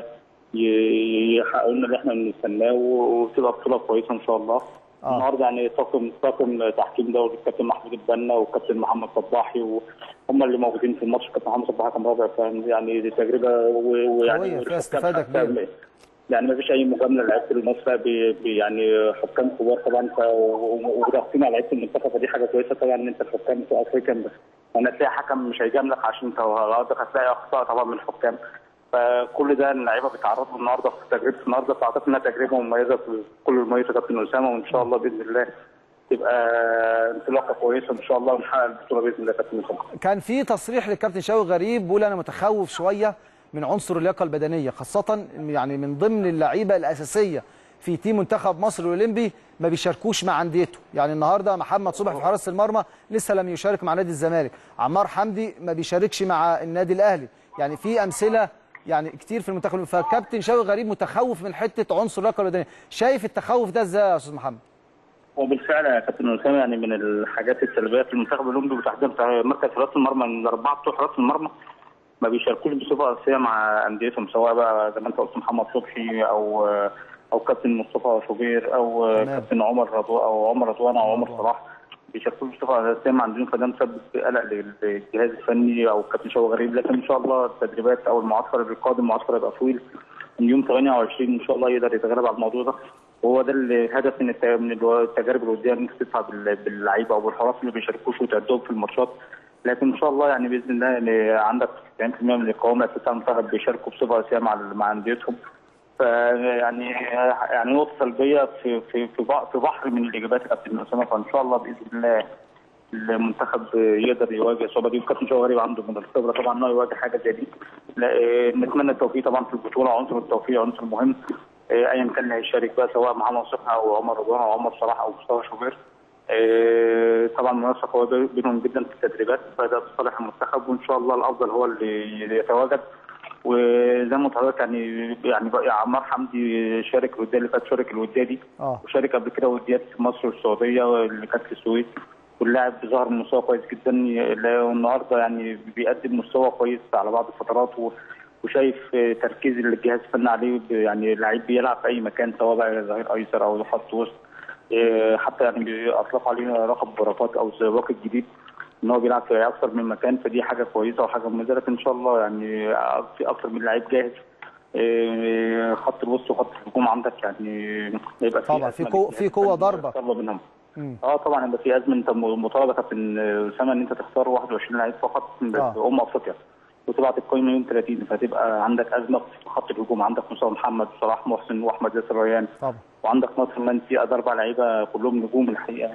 ي- يحققوا لنا اللي احنا بنستناه وتبقى بطوله كويسه ان شاء الله. آه. النهارده يعني طاقم طاقم تحكيم ده الكابتن محمود البنا والكابتن محمد صباحي وهم اللي موجودين في الماتش الكابتن محمد صباحي كان رابع فاهم يعني دي تجربه و- ويعني قوية، فيها والحكام استفادة حتى كبيرة. يعني ما فيش اي مجامله لعيبه المصري بي بي يعني حكام كبار طبعا ف- و- وضاغطين على لعيبه المنتخب فدي حاجه كويسه طبعا ان انت الحكام في افريقيا يعني هتلاقي حكم مش هيجاملك عشان انت غلطك هتلاقي اخطاء طبعا من الحكام فكل ده اللعيبه بيتعرضوا النهارده في تجربه النهارده فاعتقد انها تجربه مميزه في كل المميزه كابتن اسامه وان شاء الله باذن الله تبقى انطلاقه كويسه ان شاء الله ونحقق البطوله باذن الله كابتن اسامه كان في تصريح للكابتن شوقي غريب بيقول انا متخوف شويه من عنصر اللياقه البدنيه خاصه يعني من ضمن اللعيبه الاساسيه في تيم منتخب مصر الاولمبي ما بيشاركوش مع انديته يعني النهارده محمد صبحي في حراسه المرمى لسه لم يشارك مع نادي الزمالك عمار حمدي ما بيشاركش مع النادي الاهلي يعني في امثله يعني كتير في المنتخب الأولمبي. فكابتن شوقي غريب متخوف من حته عنصر اللياقه البدنيه شايف التخوف ده ازاي يا استاذ محمد وبالفعل يا كابتن اسامه يعني من الحاجات السلبيه في المنتخب الاولمبي وتحديدا في مركز حراسه المرمى ان الاربعه بتوع حراسه المرمى ما بيشاركوش بصفه اساسيه مع انديتهم سواء بقى زي ما انت قلت محمد صبحي او او كابتن مصطفى شوبير او تمام. كابتن عمر رضوان او عمر رضوان او عمر صلاح بيشاركوش بصفه اساسيه مع انديتهم فده مسبب قلق للجهاز الفني او كابتن شوقي غريب لكن ان شاء الله التدريبات او المعسكر القادم معسكر هيبقى طويل من يوم 28 ان شاء الله يقدر يتغلب على الموضوع ده وهو ده الهدف من الت- من التجارب الوديه ان انت تدفع بال- باللعيبه او بالحراس اللي بيشاركوش وتأدوهم في الماتشات لكن ان شاء الله يعني باذن الله يعني عندك 90% من القوام الاساسي بتاع المنتخب بيشاركوا بصفه اساسيه مع مع انديتهم فيعني يعني نقطه سلبيه في في في بع- في بحر من الاجابات يا كابتن اسامه فان شاء الله باذن الله المنتخب يقدر يواجه الصعوبه دي وكابتن شوقي غريب عنده من الخبره طبعا انه يواجه حاجه زي دي لا، آه، نتمنى التوفيق طبعا في البطوله عنصر التوفيق عنصر مهم آه، ايا كان اللي هيشارك بقى سواء محمد صبحي او عمر رضوان او عمر صلاح او مصطفى شوبير آه، طبعا منافسه قويه بينهم جدا في التدريبات فده في صالح المنتخب وان شاء الله الافضل هو اللي يتواجد وزي ما قلت لحضرتك يعني يعني بقى عمار حمدي شارك الوديه اللي فات شارك الوديه دي اه وشارك قبل كده وديات في مصر والسعوديه اللي كانت في السويد واللاعب ظهر بمستوى كويس جدا ي- والنهارده يعني بيقدم مستوى كويس على بعض الفترات و- وشايف تركيز اللي الجهاز الفني عليه ب- يعني لعيب بيلعب في اي مكان سواء بقى ظهير ايسر او خط وسط إيه، حتى يعني بي- اطلقوا عليه لقب بركات او زواق الجديد ان هو بيلعب في اكثر من مكان فدي حاجه كويسه وحاجه مميزه لكن ان شاء الله يعني في اكثر من لعيب جاهز إيه، خط الوسط وخط الهجوم عندك يعني هيبقى في طبعا في أزمة قوة للجهاز في قوة الفني ضربة يختار منهم مم. اه طبعا يبقى في ازمه انت مطالبه يا كابتن اسامه ان انت تختار 21 لعيب فقط من آه. ام افريقيا وتبعت القائمه يوم 30 فتبقى عندك ازمه في خط الهجوم عندك مصطفى محمد وصلاح محسن واحمد ياسر ريان طبعا وعندك ناصر منسي ادي اربع لعيبه كلهم نجوم الحقيقه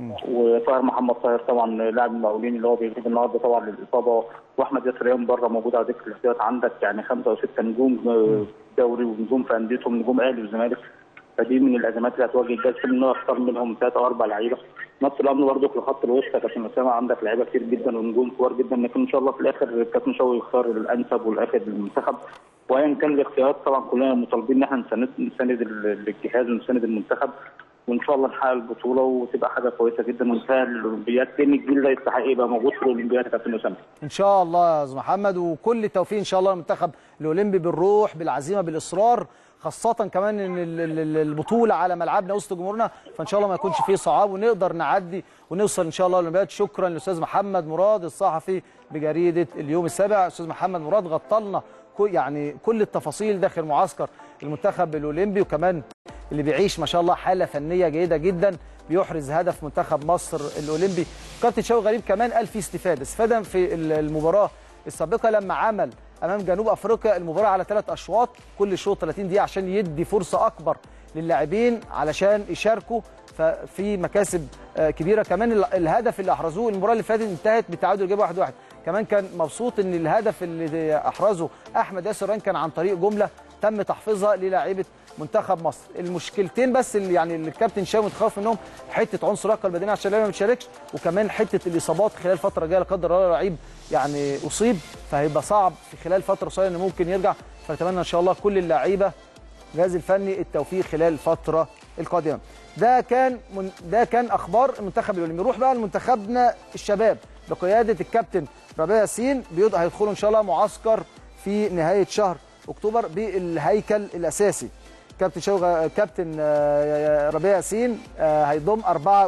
وطاهر محمد طاهر طبعا لاعب المقاولين اللي هو بيغيب النهارده طبعا للاصابه واحمد ياسر ريان بره موجود على دكه الاحتياط عندك يعني خمسه او سته نجوم آه، دوري ونجوم في انديتهم نجوم اهلي والزمالك فدي من الازمات اللي هتواجه الجهاز ان هو يختار منهم ثلاثه او اربع لعيبه نفس الامر برضه في خط الوسط يا كابتن اسامه عندك لعيبه كتير جدا ونجوم كبار جدا لكن ان شاء الله في الاخر الكابتن شوقي يختار الانسب والاخر للمنتخب وايا كان الاختيارات طبعا كلنا مطالبين ان احنا نساند نساند ال- الجهاز ونساند المنتخب وان شاء الله نحقق البطوله وتبقى حاجه كويسه جدا ونسهل الاولمبياد لان الجيل ده يستحق يبقى موجود في الاولمبياد يا كابتن اسامه ان شاء الله يا استاذ محمد وكل التوفيق ان شاء الله للمنتخب الاولمبي بالروح بالعزيمه بالاصرار خاصة كمان ان ال- ال- ال- البطولة على ملعبنا وسط جمهورنا فان شاء الله ما يكونش فيه صعاب ونقدر نعدي ونوصل ان شاء الله للاولمبياد شكرا للاستاذ محمد مراد الصحفي بجريدة اليوم السابع استاذ محمد مراد غطى لنا كو- يعني كل التفاصيل داخل معسكر المنتخب الاولمبي وكمان اللي بيعيش ما شاء الله حالة فنية جيدة جدا بيحرز هدف منتخب مصر الاولمبي كابتن شوقي غريب كمان قال في استفادة استفادة في ال- المباراة السابقة لما عمل امام جنوب افريقيا المباراه على ثلاث اشواط كل شوط 30 دقيقه عشان يدي فرصه اكبر للاعبين علشان يشاركوا ففي مكاسب آه، كبيره كمان ال- الهدف اللي احرزوه المباراه اللي فاتت انتهت بالتعادل ايجابي 1 1 كمان كان مبسوط ان الهدف اللي احرزه احمد ياسر ران كان عن طريق جمله تم تحفيظها للاعيبه منتخب مصر المشكلتين بس اللي يعني اللي الكابتن شاوي متخوف منهم حته عنصر الرقه البدنيه عشان اللعيبه ما بتشاركش وكمان حته الاصابات خلال الفتره الجايه لا قدر الله لعيب يعني اصيب فهيبقى صعب في خلال فتره قصيره انه ممكن يرجع فنتمنى ان شاء الله كل اللعيبه الجهاز الفني التوفيق خلال الفتره القادمه ده كان من ده كان اخبار المنتخب الاولمبي نروح بقى لمنتخبنا الشباب بقياده الكابتن ربيع ياسين بيض هيدخلوا ان شاء الله معسكر في نهايه شهر اكتوبر بالهيكل الاساسي كابتن شوقي كابتن آه، ربيع ياسين آه، هيضم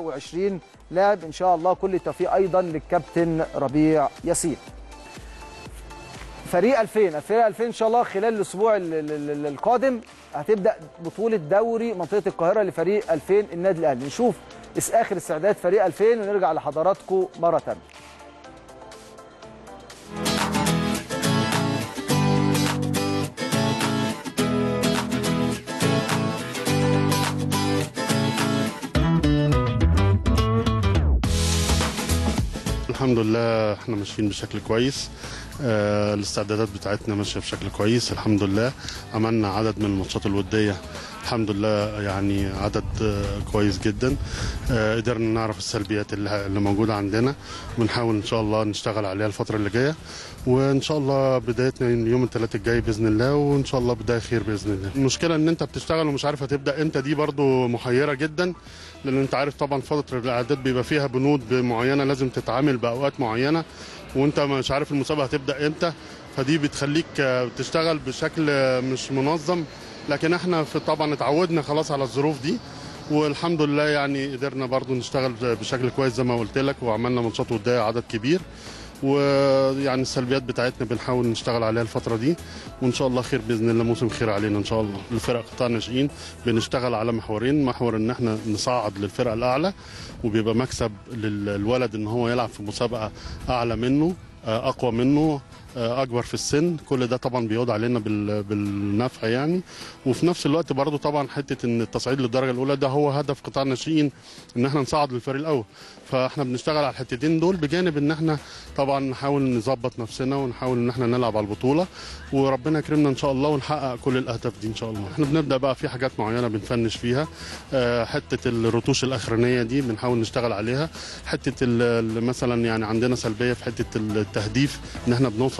24 لاعب ان شاء الله كل التوفيق ايضا للكابتن ربيع ياسين فريق 2000 فريق 2000 ان شاء الله خلال الاسبوع ال- ال- ال- القادم هتبدا بطوله دوري منطقه القاهره لفريق 2000 النادي الاهلي نشوف اس- اخر استعداد فريق 2000 ونرجع لحضراتكم مره ثانيه الحمد لله احنا ماشيين بشكل كويس آه الاستعدادات بتاعتنا ماشيه بشكل كويس الحمد لله عملنا عدد من الماتشات الوديه الحمد لله يعني عدد آه كويس جدا آه قدرنا نعرف السلبيات اللي, اللي موجوده عندنا ونحاول ان شاء الله نشتغل عليها الفتره اللي جايه وان شاء الله بدايتنا يوم الثلاث الجاي باذن الله وان شاء الله بدايه خير باذن الله المشكله ان انت بتشتغل ومش عارف هتبدا امتى دي برضو محيره جدا لان انت عارف طبعا فتره الاعداد بيبقى فيها بنود معينه لازم تتعامل باوقات معينه وانت مش عارف المسابقه هتبدا امتى فدي بتخليك آه، تشتغل بشكل آه، مش منظم لكن احنا في طبعا اتعودنا خلاص على الظروف دي والحمد لله يعني قدرنا برضو نشتغل بشكل كويس زي ما قلت لك وعملنا ماتشات وديه عدد كبير ويعني السلبيات بتاعتنا بنحاول نشتغل عليها الفترة دي وإن شاء الله خير بإذن الله موسم خير علينا إن شاء الله الفرق قطاع الناشئين بنشتغل على محورين محور إن إحنا نصعد للفرقة الأعلى وبيبقى مكسب للولد إن هو يلعب في مسابقة أعلى منه آه، أقوى منه آه، اكبر في السن كل ده طبعا بيعود علينا بال- بالنفع يعني وفي نفس الوقت برضو طبعا حته ان التصعيد للدرجه الاولى ده هو هدف قطاع الناشئين ان احنا نصعد للفريق الاول فاحنا بنشتغل على الحتتين دول بجانب ان احنا طبعا نحاول نظبط نفسنا ونحاول ان احنا نلعب على البطوله وربنا يكرمنا ان شاء الله ونحقق كل الاهداف دي ان شاء الله احنا بنبدا بقى في حاجات معينه بنفنش فيها آه، حته الرتوش الاخرانيه دي بنحاول نشتغل عليها حته ال- ال- مثلا يعني عندنا سلبيه في حته التهديف ان احنا بنوصل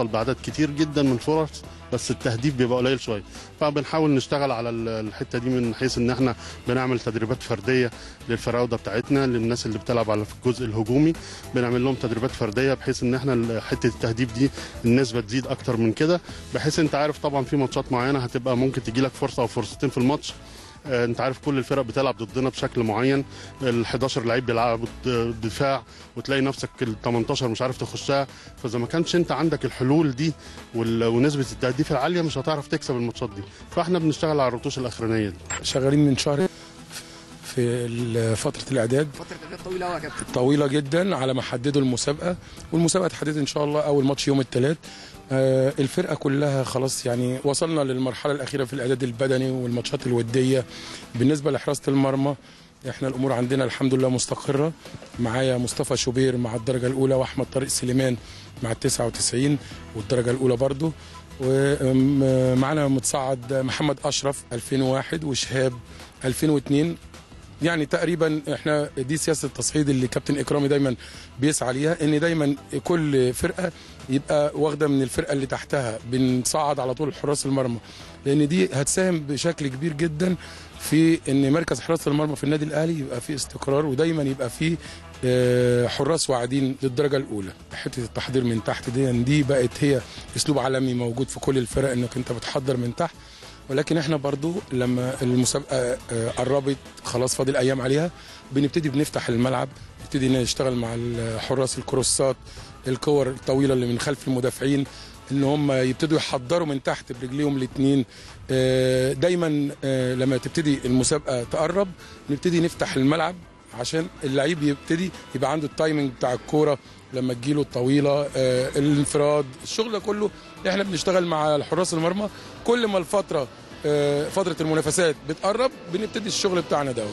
بنوصل بعدد كتير جدا من فرص بس التهديف بيبقى قليل شويه فبنحاول نشتغل على ال- الحته دي من حيث ان احنا بنعمل تدريبات فرديه للفراوده بتاعتنا للناس اللي بتلعب على الجزء الهجومي بنعمل لهم تدريبات فرديه بحيث ان احنا ال- حته التهديف دي النسبه تزيد اكتر من كده بحيث انت عارف طبعا في ماتشات معينه هتبقى ممكن تجي لك فرصه او فرصتين في الماتش آه، انت عارف كل الفرق بتلعب ضدنا بشكل معين ال 11 لعيب بيلعبوا د- دفاع وتلاقي نفسك ال 18 مش عارف تخشها فاذا ما كانش انت عندك الحلول دي وال- ونسبه التهديف العاليه مش هتعرف تكسب الماتشات دي فاحنا بنشتغل على الرتوش الاخرانيه دي شغالين من شهر في ال- فترة الإعداد فتره اعداد طويله قوي يا كابتن طويلة جدا على ما حددوا المسابقة والمسابقة اتحددت إن شاء الله أول ماتش يوم الثلاث آه، الفرقة كلها خلاص يعني وصلنا للمرحلة الأخيرة في الإعداد البدني والماتشات الودية بالنسبة لحراسة المرمى احنا الامور عندنا الحمد لله مستقره معايا مصطفى شوبير مع الدرجه الاولى واحمد طارق سليمان مع ال 99 والدرجه الاولى برضو ومعانا متصعد محمد اشرف 2001 وشهاب 2002 يعني تقريبا احنا دي سياسه التصعيد اللي كابتن اكرامي دايما بيسعى ليها ان دايما كل فرقه يبقى واخده من الفرقه اللي تحتها بنصعد على طول حراس المرمى لان دي هتساهم بشكل كبير جدا في ان مركز حراسه المرمى في النادي الاهلي يبقى فيه استقرار ودايما يبقى فيه آه، حراس واعدين للدرجه الاولى حته التحضير من تحت دي دي بقت هي اسلوب عالمي موجود في كل الفرق انك انت بتحضر من تحت ولكن احنا برضو لما المسابقه آه، قربت خلاص فاضل ايام عليها بنبتدي بنفتح الملعب نبتدي نشتغل مع الحراس الكروسات الكور الطويله اللي من خلف المدافعين ان هم يبتدوا يحضروا من تحت برجليهم الاثنين دايما آه، لما تبتدي المسابقه تقرب نبتدي نفتح الملعب عشان اللعيب يبتدي يبقى عنده التايمنج بتاع الكوره لما تجيله الطويله آه، الانفراد الشغل ده كله احنا بنشتغل مع الحراس المرمى كل ما الفتره آه، فتره المنافسات بتقرب بنبتدي الشغل بتاعنا ده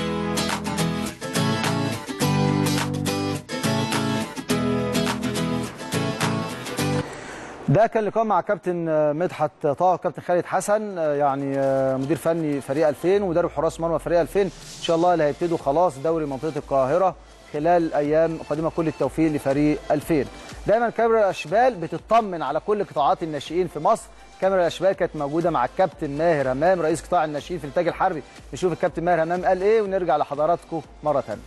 ده كان لقاء مع كابتن آه، مدحت طه كابتن خالد حسن آه، يعني آه، مدير فني فريق 2000 ومدرب حراس مرمى فريق 2000 ان شاء الله اللي هيبتدوا خلاص دوري منطقه القاهره خلال ايام قادمه كل التوفيق لفريق 2000 دايما كاميرا الاشبال بتطمن على كل قطاعات الناشئين في مصر كاميرا الاشبال كانت موجوده مع الكابتن ماهر همام رئيس قطاع الناشئين في الانتاج الحربي نشوف الكابتن ماهر همام قال ايه ونرجع لحضراتكم مره ثانيه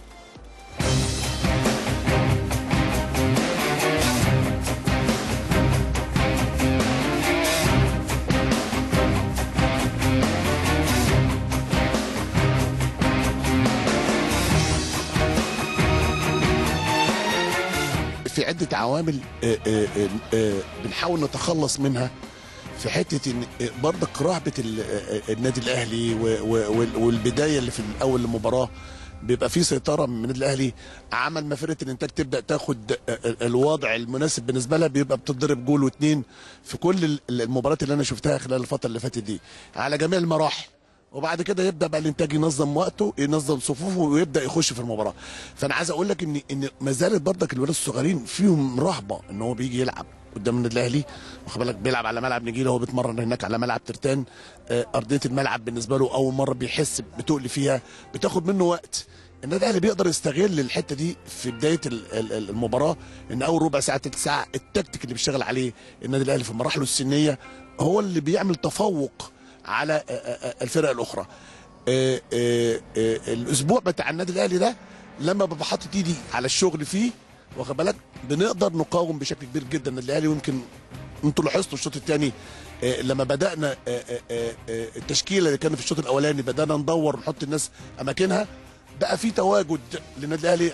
في عده عوامل آه، آه، آه، آه، بنحاول نتخلص منها في حته ان آه، برضك رهبه ال- آه، آه، النادي الاهلي و- و- وال- والبدايه اللي في اول المباراه بيبقى في سيطره من النادي الاهلي عمل ما فرقه الانتاج تبدا تاخد آه، آه، الوضع المناسب بالنسبه لها بيبقى بتضرب جول واتنين في كل ال- المباريات اللي انا شفتها خلال الفتره اللي فاتت دي على جميع المراحل وبعد كده يبدا بقى الانتاج ينظم وقته ينظم صفوفه ويبدا يخش في المباراه فانا عايز اقول لك ان ان ما زالت برضك الولاد الصغيرين فيهم رهبه ان هو بيجي يلعب قدام النادي الاهلي واخد بالك بيلعب على ملعب نجيله هو بيتمرن هناك على ملعب ترتان آه، ارضيه الملعب بالنسبه له اول مره بيحس بتقل فيها بتاخد منه وقت النادي الاهلي بيقدر يستغل الحته دي في بدايه ال- ال- ال- المباراه ان اول ربع ساعه تلت ساعه التكتيك اللي بيشتغل عليه النادي الاهلي في مراحله السنيه هو اللي بيعمل تفوق على آه، آه، آه، الفرق الاخرى آه، آه، آه، الاسبوع بتاع النادي الاهلي ده لما ببقى حاطط ايدي على الشغل فيه واخد بالك بنقدر نقاوم بشكل كبير جدا النادي الاهلي ويمكن انتوا لاحظتوا الشوط الثاني لما بدانا آه، آه، آه، آه، التشكيله اللي كانت في الشوط الاولاني بدانا ندور ونحط الناس اماكنها بقى في تواجد للنادي الاهلي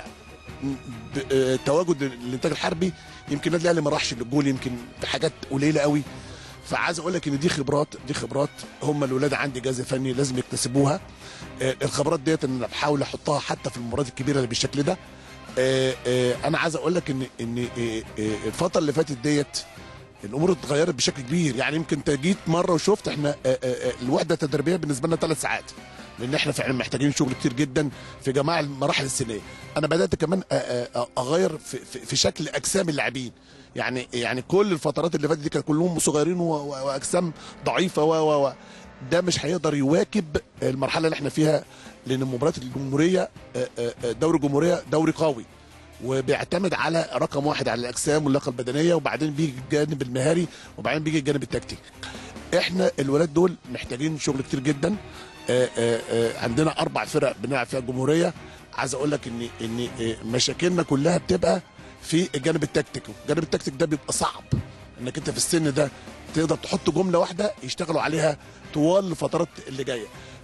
ب- آه، تواجد للانتاج الحربي يمكن النادي الاهلي ما راحش للجول يمكن بحاجات قليله قوي فعايز اقول لك ان دي خبرات دي خبرات هم الاولاد عندي جهاز فني لازم يكتسبوها آه، الخبرات ديت ان انا بحاول احطها حتى في المباريات الكبيره اللي بالشكل ده آه، آه، انا عايز اقول لك ان ان آه، آه، الفتره اللي فاتت ديت الامور اتغيرت بشكل كبير يعني يمكن انت جيت مره وشفت احنا آه، آه، آه، الوحده التدريبيه بالنسبه لنا ثلاث ساعات لان احنا فعلا محتاجين شغل كتير جدا في جميع المراحل السنيه انا بدات كمان آه، آه، اغير في, في, في شكل اجسام اللاعبين يعني يعني كل الفترات اللي فاتت دي كانوا كلهم صغيرين و- و- واجسام ضعيفه و و و ده مش هيقدر يواكب المرحله اللي احنا فيها لان مباريات الجمهوريه آه، آه، آه، دوري الجمهوريه دوري قوي وبيعتمد على رقم واحد على الاجسام واللياقه البدنيه وبعدين بيجي الجانب المهاري وبعدين بيجي الجانب التكتيكي احنا الولاد دول محتاجين شغل كتير جدا آه، آه، آه، عندنا اربع فرق بنلعب فيها الجمهوريه عايز اقول لك ان ان آه، مشاكلنا كلها بتبقى في الجانب التكتيكي والجانب التكتيك ده بيبقى صعب انك انت في السن ده تقدر تحط جمله واحده يشتغلوا عليها طوال الفترات اللي جايه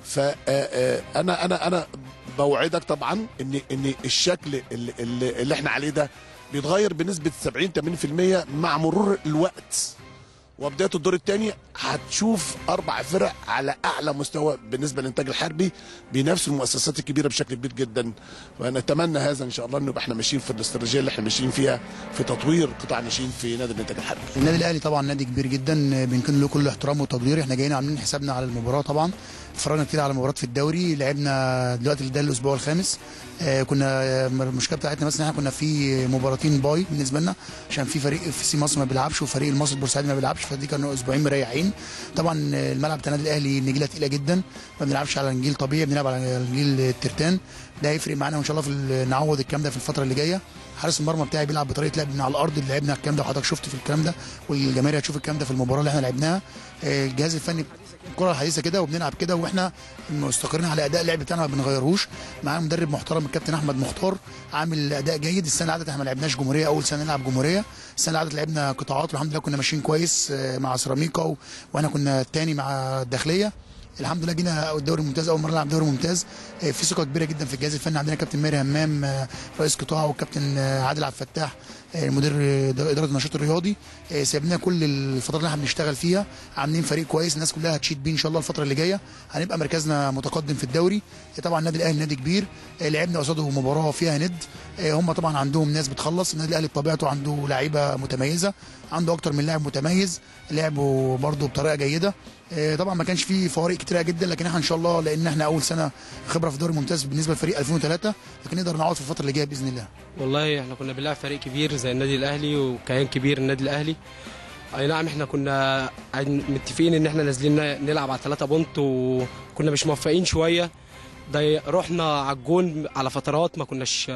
فانا انا انا بوعدك طبعا ان ان الشكل اللي, اللي, اللي احنا عليه ده بيتغير بنسبه 70 80% مع مرور الوقت وبدايه الدور الثاني هتشوف اربع فرق على اعلى مستوى بالنسبه للانتاج الحربي بينافسوا المؤسسات الكبيره بشكل كبير جدا ونتمنى هذا ان شاء الله انه يبقى احنا ماشيين في الاستراتيجيه اللي احنا ماشيين فيها في تطوير قطاع الناشئين في نادي الانتاج الحربي النادي الاهلي طبعا نادي كبير جدا بنكن له كل احترام وتقدير احنا جايين عاملين حسابنا على المباراه طبعا اتفرجنا كتير على مباراه في الدوري لعبنا دلوقتي ده الاسبوع الخامس آه كنا آه، المشكله بتاعتنا بس ان احنا كنا في مباراتين باي بالنسبه لنا عشان في فريق في سي مصر ما بيلعبش وفريق المصري البورسعيدي ما بيلعبش فدي كانوا اسبوعين مريحين طبعا آه، الملعب بتاع النادي الاهلي نجيله تقيله جدا ما بنلعبش على نجيل طبيعي بنلعب على نجيل الترتان ده هيفرق معانا وان شاء الله في ال- نعوض الكلام ده في الفتره اللي جايه حارس المرمى بتاعي بيلعب بطريقه لعب من على الارض اللي لعبنا الكلام ده وحضرتك شفت في الكلام ده والجماهير هتشوف الكلام ده في المباراه اللي احنا لعبناها آه، الجهاز الفني الكره الحديثه كده وبنلعب كده واحنا مستقرين على اداء اللعب بتاعنا ما بنغيروش معانا مدرب محترم الكابتن احمد مختار عامل اداء جيد السنه اللي عدت احنا ما لعبناش جمهوريه اول سنه نلعب جمهوريه السنه اللي عدت لعبنا قطاعات والحمد لله كنا ماشيين كويس آه، مع سيراميكا و... واحنا كنا الثاني مع الداخليه الحمد لله جينا الدوري الممتاز اول مره نلعب دوري ممتاز آه، في ثقه كبيره جدا في الجهاز الفني عندنا كابتن ماهر همام آه، رئيس قطاع والكابتن آه، عادل عبد الفتاح آه، مدير آه، اداره النشاط الرياضي آه، سايبنا كل الفترات اللي احنا بنشتغل فيها عاملين فريق كويس الناس كلها هتشيد بيه ان شاء الله الفتره اللي جايه هنبقى مركزنا متقدم في الدوري آه، طبعا النادي الاهلي نادي كبير آه، لعبنا قصاده مباراه فيها ند آه، هم طبعا عندهم ناس بتخلص النادي الاهلي بطبيعته عنده لعيبه متميزه عنده اكتر من لاعب متميز لعبوا برده بطريقه جيده آه، طبعا ما كانش فيه فوارق كتيره جدا لكن احنا ان شاء الله لان احنا اول سنه خبره في الدوري الممتاز بالنسبه لفريق 2003 لكن نقدر نعوض في الفتره اللي جايه باذن الله والله احنا كنا بنلعب فريق كبير زي النادي الاهلي وكيان كبير النادي الاهلي اي نعم احنا كنا عايزين- متفقين ان احنا نازلين نلعب على 3 بونت وكنا مش موفقين شويه ده رحنا على الجون على فترات ما كناش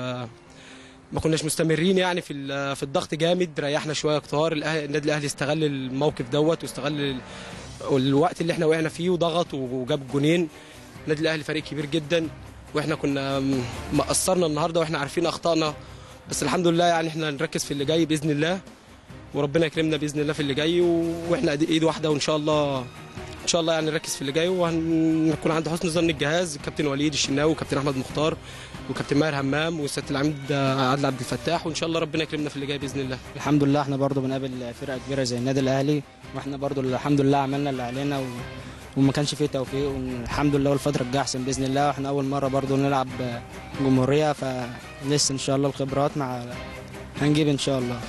ما كناش مستمرين يعني في ال- في الضغط جامد ريحنا شويه كتار الأه- النادي الاهلي استغل الموقف دوت واستغل ال- الوقت اللي احنا وقعنا فيه وضغط وجاب جونين النادي الاهلي فريق كبير جدا واحنا كنا م- مقصرنا النهارده واحنا عارفين اخطائنا بس الحمد لله يعني احنا نركز في اللي جاي باذن الله وربنا يكرمنا باذن الله في اللي جاي و- واحنا إيد- ايد واحده وان شاء الله ان شاء الله يعني نركز في اللي جاي وهنكون عند حسن ظن الجهاز الكابتن وليد الشناوي وكابتن احمد مختار وكابتن ماهر همام وسياده العميد عادل عبد الفتاح وان شاء الله ربنا يكرمنا في اللي جاي باذن الله الحمد لله احنا برضو بنقابل فرقه كبيره زي النادي الاهلي واحنا برضو الحمد لله عملنا اللي علينا و... وما كانش فيه توفيق والحمد لله والفتره الجايه احسن باذن الله واحنا اول مره برضو نلعب جمهوريه فلسه ان شاء الله الخبرات مع هنجيب ان شاء الله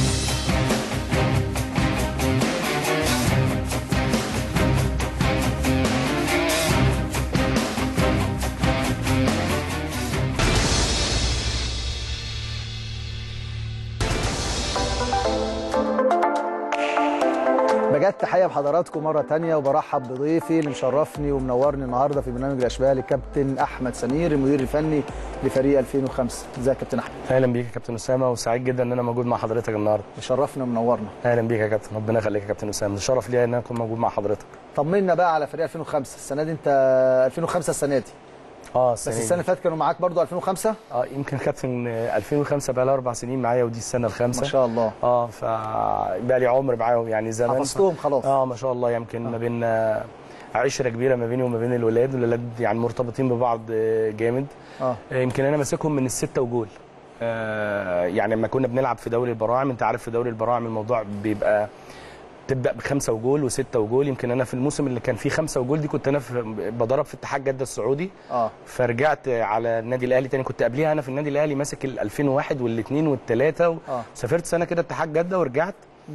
بجد تحيه بحضراتكم مره تانية وبرحب بضيفي اللي مشرفني ومنورني النهارده في برنامج الاشبال الكابتن احمد سمير المدير الفني لفريق 2005 ازيك يا كابتن احمد اهلا بيك يا كابتن اسامه وسعيد جدا ان انا موجود مع حضرتك النهارده مشرفنا ومنورنا اهلا بيك يا كابتن ربنا يخليك يا كابتن اسامه ده شرف ليا ان انا اكون موجود مع حضرتك طمنا بقى على فريق 2005 السنه دي انت 2005 السنه دي اه بس السنه اللي فاتت كانوا معاك برضو 2005 اه يمكن كابتن آه، 2005 بقى لها اربع سنين معايا ودي السنه الخامسه ما شاء الله اه فبقى لي عمر معاهم يعني زمان حفظتهم خلاص اه ما شاء الله يمكن ما بين آه، عشره كبيره ما بيني وما بين الولاد والولاد يعني مرتبطين ببعض آه، جامد اه آه، يمكن انا ماسكهم من السته وجول آه، يعني لما كنا بنلعب في دوري البراعم انت عارف في دوري البراعم الموضوع بيبقى تبدا بخمسه وجول وسته وجول يمكن انا في الموسم اللي كان فيه خمسه وجول دي كنت انا في بدرب في اتحاد جده السعودي اه فرجعت على النادي الاهلي تاني كنت قبليها انا في النادي الاهلي ماسك ال 2001 والاثنين والثلاثه اه سافرت سنه كده اتحاد جده ورجعت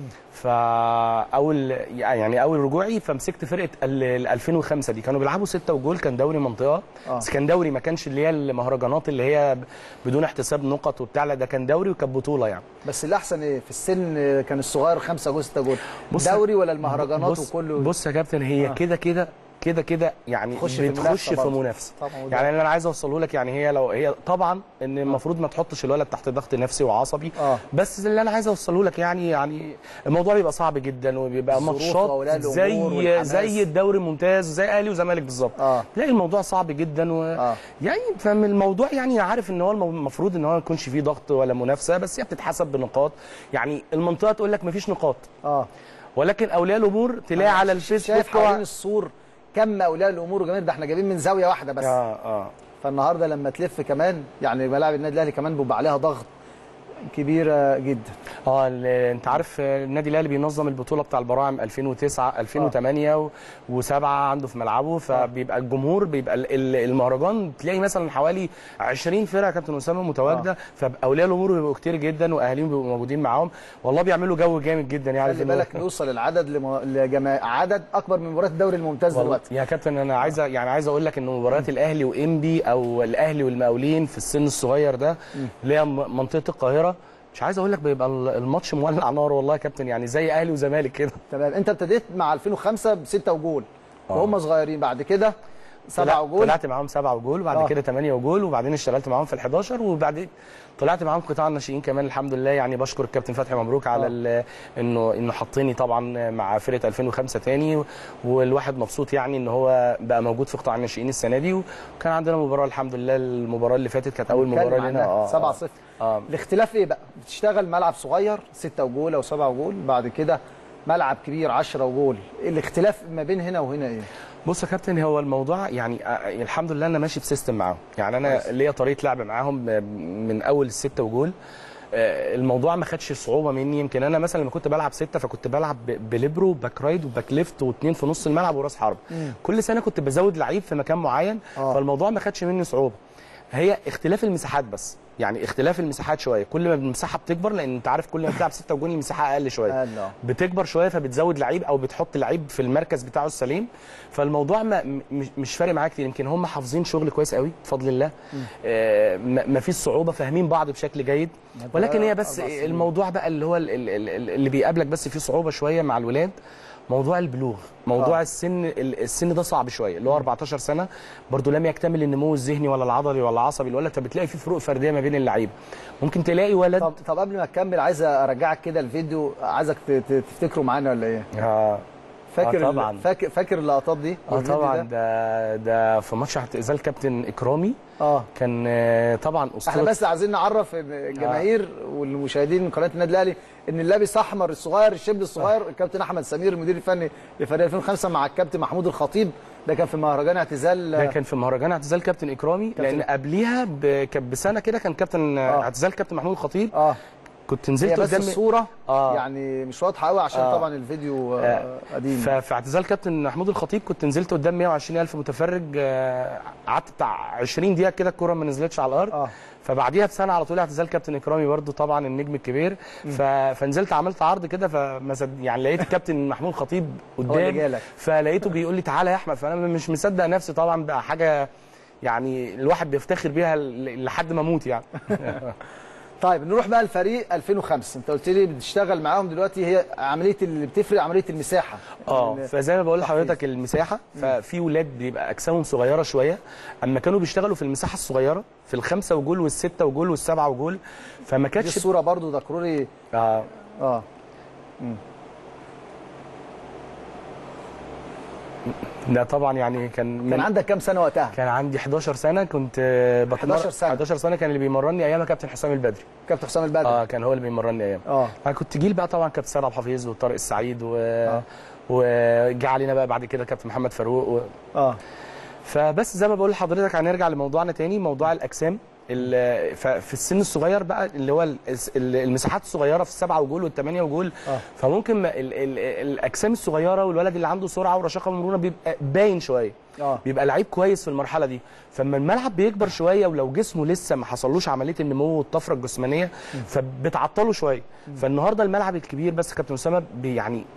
فاول يعني اول رجوعي فمسكت فرقه ال ال 2005 دي كانوا بيلعبوا سته وجول كان دوري منطقه آه. بس كان دوري ما كانش اللي هي المهرجانات اللي هي ب- بدون احتساب نقط وبتاع لا ده كان دوري وكانت بطوله يعني بس الاحسن ايه في السن كان الصغير 5 جول 6 جول بص- دوري ولا المهرجانات بص وكله بص يا كابتن هي آه. كده كده كده كده يعني تخش في بتخش المنافسة في برضه. منافسه طبعاً وده- يعني اللي انا عايز اوصله لك يعني هي لو هي طبعا ان المفروض ما تحطش الولد تحت ضغط نفسي وعصبي آه. بس اللي انا عايز اوصله لك يعني يعني الموضوع بيبقى صعب جدا وبيبقى الظروف ماتشات وأولياء الأمور زي والحماس. زي الدوري الممتاز زي اهلي وزمالك بالظبط آه. تلاقي الموضوع صعب جدا و آه. يعني فمن الموضوع يعني عارف ان هو المو- المفروض ان هو ما يكونش فيه ضغط ولا منافسه بس هي بتتحسب بنقاط يعني المنطقه تقول لك ما فيش نقاط اه ولكن اولياء الامور تلاقي على الفيسبوك شايف حوالين السور كم اولياء الامور وجماهير ده احنا جايبين من زاويه واحده بس اه اه فالنهارده لما تلف كمان يعني ملاعب النادي الاهلي كمان بيبقى عليها ضغط كبيره جدا اه ال- انت عارف آه، النادي الاهلي بينظم البطوله بتاع البراعم 2009 2008 و7 عنده في ملعبه فبيبقى الجمهور بيبقى ال- ال- المهرجان تلاقي مثلا حوالي 20 فرقه كابتن اسامه متواجده فاولياء الامور بيبقوا كتير جدا واهاليهم بيبقوا موجودين معاهم والله بيعملوا جو جامد جدا يعني خلي في المو- بالك نوصل العدد لم... لجما... عدد اكبر من مباريات الدوري الممتاز والله دلوقتي يا كابتن انا عايز أ- يعني عايز اقول لك ان مباريات الاهلي وانبي او الاهلي والمقاولين في السن الصغير ده اللي هي م- منطقه القاهره مش عايز اقول لك بيبقى ال- الماتش مولع نار والله يا كابتن يعني زي اهلي وزمالك كده تمام انت ابتديت مع 2005 بستة وجول وهم صغيرين بعد كده سبعة طلع- وجول طلعت معاهم سبعة وجول وبعد آه. كده ثمانية وجول وبعدين اشتغلت معاهم في ال 11 وبعدين طلعت معاهم قطاع الناشئين كمان الحمد لله يعني بشكر الكابتن فتحي مبروك على ال- انه انه حطني طبعا مع فرقه 2005 تاني والواحد مبسوط يعني ان هو بقى موجود في قطاع الناشئين السنه دي وكان عندنا مباراه الحمد لله المباراه اللي فاتت كانت اول هنتكلم مباراه لنا عنها. 7 0 اه الاختلاف ايه بقى بتشتغل ملعب صغير 6 وجول او 7 وجول بعد كده ملعب كبير 10 وجول الاختلاف ما بين هنا وهنا ايه بص يا كابتن هو الموضوع يعني آه، الحمد لله انا ماشي بسيستم معاهم يعني انا ليا طريقه لعب معاهم آه، من اول الستة وجول آه، الموضوع ما خدش صعوبه مني يمكن انا مثلا لما كنت بلعب ستة فكنت بلعب ب- بليبرو باك رايد وباك ليفت واثنين في نص الملعب وراس حرب مم. كل سنه كنت بزود لعيب في مكان معين آه. فالموضوع ما خدش مني صعوبه هي اختلاف المساحات بس يعني اختلاف المساحات شويه كل ما المساحه بتكبر لان انت عارف كل ما بتلعب 6 وجول المساحه اقل شويه أقل، آه. بتكبر شويه فبتزود لعيب او بتحط لعيب في المركز بتاعه السليم فالموضوع ما م- مش- مش فارق معايا كتير يمكن هم حافظين شغل كويس قوي بفضل الله آه، ما ما فيش صعوبه فاهمين بعض بشكل جيد ولكن هي بس أربع سنين. الموضوع بقى اللي هو ال- ال- ال- اللي بيقابلك بس فيه صعوبه شويه مع الولاد موضوع البلوغ موضوع آه. آه. السن ال- السن ده صعب شويه اللي هو 14 سنه برضو لم يكتمل النمو الذهني ولا العضلي ولا العصبي الولد فبتلاقي في فروق فرديه ما بين اللعيبه ممكن تلاقي ولد طب طب قبل ما تكمل عايز ارجعك كده الفيديو عايزك ت- ت- تفتكره معانا ولا ايه اه فاكر آه ال- طبعا فاكر فاكر اللقطات دي اه والفيديو طبعا ده؟ ده ده في ماتش اعتزال كابتن اكرامي اه كان آه، طبعا احنا اسطوره بس عايزين نعرف الجماهير والمشاهدين من قناه النادي الاهلي ان اللابس احمر الصغير الشبل الصغير الكابتن احمد سمير المدير الفني لفريق 2005 مع الكابتن محمود الخطيب ده كان في مهرجان اعتزال ده كان في مهرجان اعتزال كابتن اكرامي لان قبليها ب- كان بسنه كده كان كابتن آه. اعتزال كابتن محمود الخطيب اه كنت هي نزلت بس قدام الصوره آه. يعني مش واضحه قوي عشان آه. طبعا الفيديو آه آه، قديم ففي اعتزال كابتن محمود الخطيب كنت نزلت قدام 120 الف متفرج آه، قعدت بتاع 20 دقيقه كده الكره ما نزلتش على الارض آه. فبعديها بسنه على طول اعتزال كابتن اكرامي برضو طبعا النجم الكبير ف... فنزلت عملت عرض كده فمسد... يعني لقيت الكابتن محمود الخطيب اللي قدام جالك. فلقيته بيقول لي تعالى يا احمد فانا مش مصدق نفسي طبعا بقى حاجه يعني الواحد بيفتخر بيها ل- لحد ما اموت يعني طيب نروح بقى لفريق 2005 انت قلت لي بتشتغل معاهم دلوقتي هي عمليه اللي بتفرق عمليه المساحه اه ال- فزي ما بقول لحضرتك المساحه ففي ولاد بيبقى اجسامهم صغيره شويه اما كانوا بيشتغلوا في المساحه الصغيره في الخمسه وجول والسته وجول والسبعه وجول فما دي كانتش الصوره برضو ده كروري اه اه ده طبعا يعني كان من كان عندك كام سنه وقتها كان عندي 11 سنه كنت آه، بتمرن 11 سنة. 11 سنه كان اللي بيمرني ايامها كابتن حسام البدري كابتن حسام البدري اه كان هو اللي بيمرني ايام اه انا كنت جيل بقى طبعا كابتن سيد عبد الحفيظ وطارق السعيد و وجا علينا بقى بعد كده كابتن محمد فاروق و... اه فبس زي ما بقول لحضرتك هنرجع لموضوعنا تاني موضوع الاجسام ال- ف- في السن الصغير بقى اللي هو ال- ال- المساحات الصغيره في السبعه وجول والثمانيه وجول آه. فممكن ما- ال- ال- الاجسام الصغيره والولد اللي عنده سرعه ورشاقه ومرونه بيبقى باين شويه اه بيبقى لعيب كويس في المرحله دي فاما الملعب بيكبر شويه ولو جسمه لسه ما حصلوش عمليه النمو والطفره الجسمانيه فبتعطله شويه فالنهارده الملعب الكبير بس كابتن اسامه بي- يعني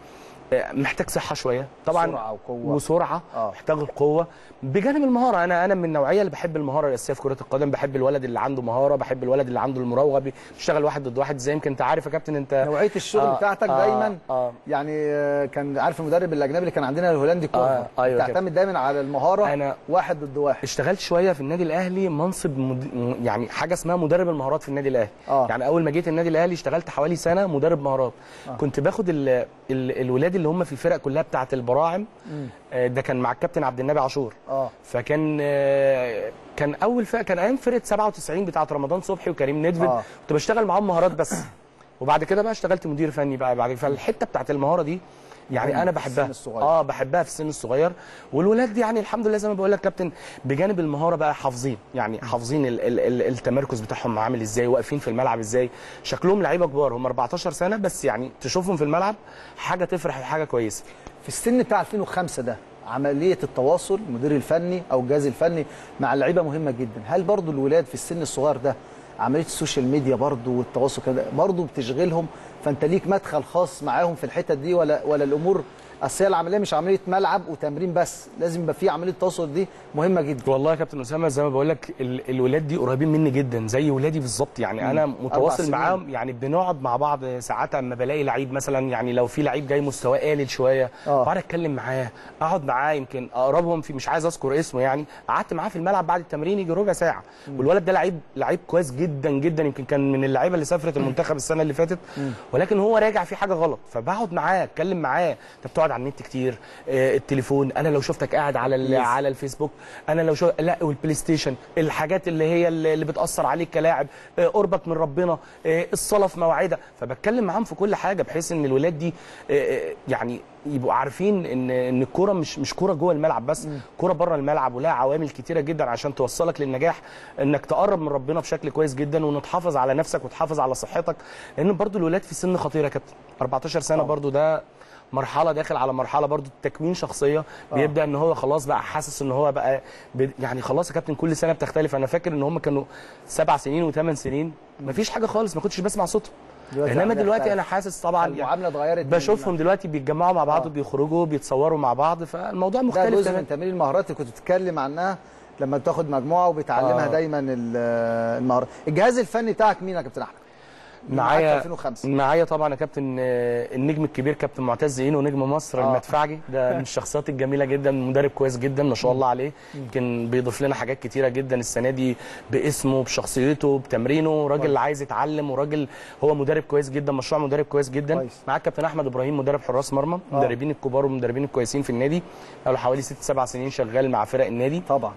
آه، محتاج صحه شويه طبعا سرعة وقوة. وسرعه آه. محتاج القوه بجانب المهاره انا انا من النوعيه اللي بحب المهاره الاساسيه في كره القدم بحب الولد اللي عنده مهاره بحب الولد اللي عنده المراوغه بيشتغل واحد ضد واحد زي يمكن انت عارف يا كابتن انت نوعيه الشغل آه، بتاعتك آه، دايما آه. يعني آه، كان عارف المدرب الاجنبي اللي كان عندنا الهولندي كورفر آه، أيوة كده. تعتمد دايما على المهاره أنا واحد ضد واحد اشتغلت شويه في النادي الاهلي منصب مد... م- يعني حاجه اسمها مدرب المهارات في النادي الاهلي آه. يعني اول ما جيت النادي الاهلي اشتغلت حوالي سنه مدرب مهارات آه. كنت باخد ال... ال... الولاد اللي هم في الفرق كلها بتاعه البراعم مم. آه، ده كان مع الكابتن عبد النبي عاشور اه فكان آه، كان اول فرقه كان ايام فرقه 97 بتاعه رمضان صبحي وكريم ندفد آه. كنت بشتغل معاهم مهارات بس وبعد كده بقى اشتغلت مدير فني بقى بعد فالحته بتاعت المهاره دي يعني مهمة انا في بحبها السن الصغير. اه بحبها في السن الصغير والولاد دي يعني الحمد لله زي ما بقول لك كابتن بجانب المهاره بقى حافظين يعني حافظين ال ال ال التمركز بتاعهم عامل ازاي واقفين في الملعب ازاي شكلهم لعيبه كبار هم 14 سنه بس يعني تشوفهم في الملعب حاجه تفرح وحاجه كويسه في السن بتاع 2005 ده عمليه التواصل المدير الفني او الجهاز الفني مع اللعيبه مهمه جدا هل برضو الولاد في السن الصغير ده عمليه السوشيال ميديا برضو والتواصل كده برضو بتشغلهم فانت ليك مدخل خاص معاهم في الحتت دي ولا ولا الامور اصل هي العمليه مش عمليه ملعب وتمرين بس لازم يبقى في عمليه تواصل دي مهمه جدا والله يا كابتن اسامه زي ما بقول لك ال- الولاد دي قريبين مني جدا زي ولادي بالظبط يعني انا مم. أربع متواصل سنين. معاهم يعني بنقعد مع بعض ساعات اما بلاقي لعيب مثلا يعني لو في لعيب جاي مستواه قليل شويه آه. بقعد اتكلم معاه اقعد معاه يمكن اقربهم في مش عايز اذكر اسمه يعني قعدت معاه في الملعب بعد التمرين يجي ربع ساعه والولد ده لعيب لعيب كويس جدا جدا يمكن كان من اللعيبه اللي سافرت المنتخب السنه اللي فاتت ولكن هو راجع في حاجه غلط فبقعد معاه اتكلم معاه انت بتقعد على النت كتير آه، التليفون انا لو شفتك قاعد على ال- يس. على الفيسبوك انا لو شو لا والبلاي ستيشن الحاجات اللي هي اللي اللي بتاثر عليك كلاعب آه، قربك من ربنا آه، الصلاه في مواعيدها فبتكلم معاهم في كل حاجه بحيث ان الولاد دي آه، آه، يعني يبقوا عارفين ان ان الكوره مش مش كوره جوه الملعب بس كوره بره الملعب ولها عوامل كتيره جدا عشان توصلك للنجاح انك تقرب من ربنا بشكل كويس جدا وان تحافظ على نفسك وتحافظ على صحتك لان برضو الولاد في سن خطير يا كابتن 14 سنه برضو ده مرحله داخل على مرحله برضو تكوين شخصيه بيبدا ان هو خلاص بقى حاسس ان هو بقى ب- يعني خلاص يا كابتن كل سنه بتختلف انا فاكر ان هم كانوا سبع سنين وثمان سنين مفيش حاجه خالص ما كنتش بسمع صوتهم دلوقتي انما عندها دلوقتي اختلاف. انا حاسس طبعا يعني المعامله اتغيرت من- بشوفهم دلوقتي بيتجمعوا مع بعض وبيخرجوا بيتصوروا مع بعض فالموضوع ده مختلف جزء تماما من تمرين المهارات اللي كنت بتتكلم عنها لما بتاخد مجموعه وبتعلمها آه. دايما ال- المهارات الجهاز الفني بتاعك مين يا كابتن احمد معاك في معايا 2005 معايا طبعا يا كابتن آه، النجم الكبير كابتن معتز اينو نجم مصر آه. المدفعجي ده من الشخصيات الجميله جدا مدرب كويس جدا ما شاء الله عليه يمكن بيضيف لنا حاجات كتيره جدا السنه دي باسمه بشخصيته بتمرينه راجل عايز يتعلم وراجل هو مدرب كويس جدا مشروع مدرب كويس جدا كويس. معاك كابتن احمد ابراهيم مدرب حراس مرمى آه. مدربين الكبار والمدربين الكويسين في النادي بقاله حوالي ست سبع سنين شغال مع فرق النادي طبعا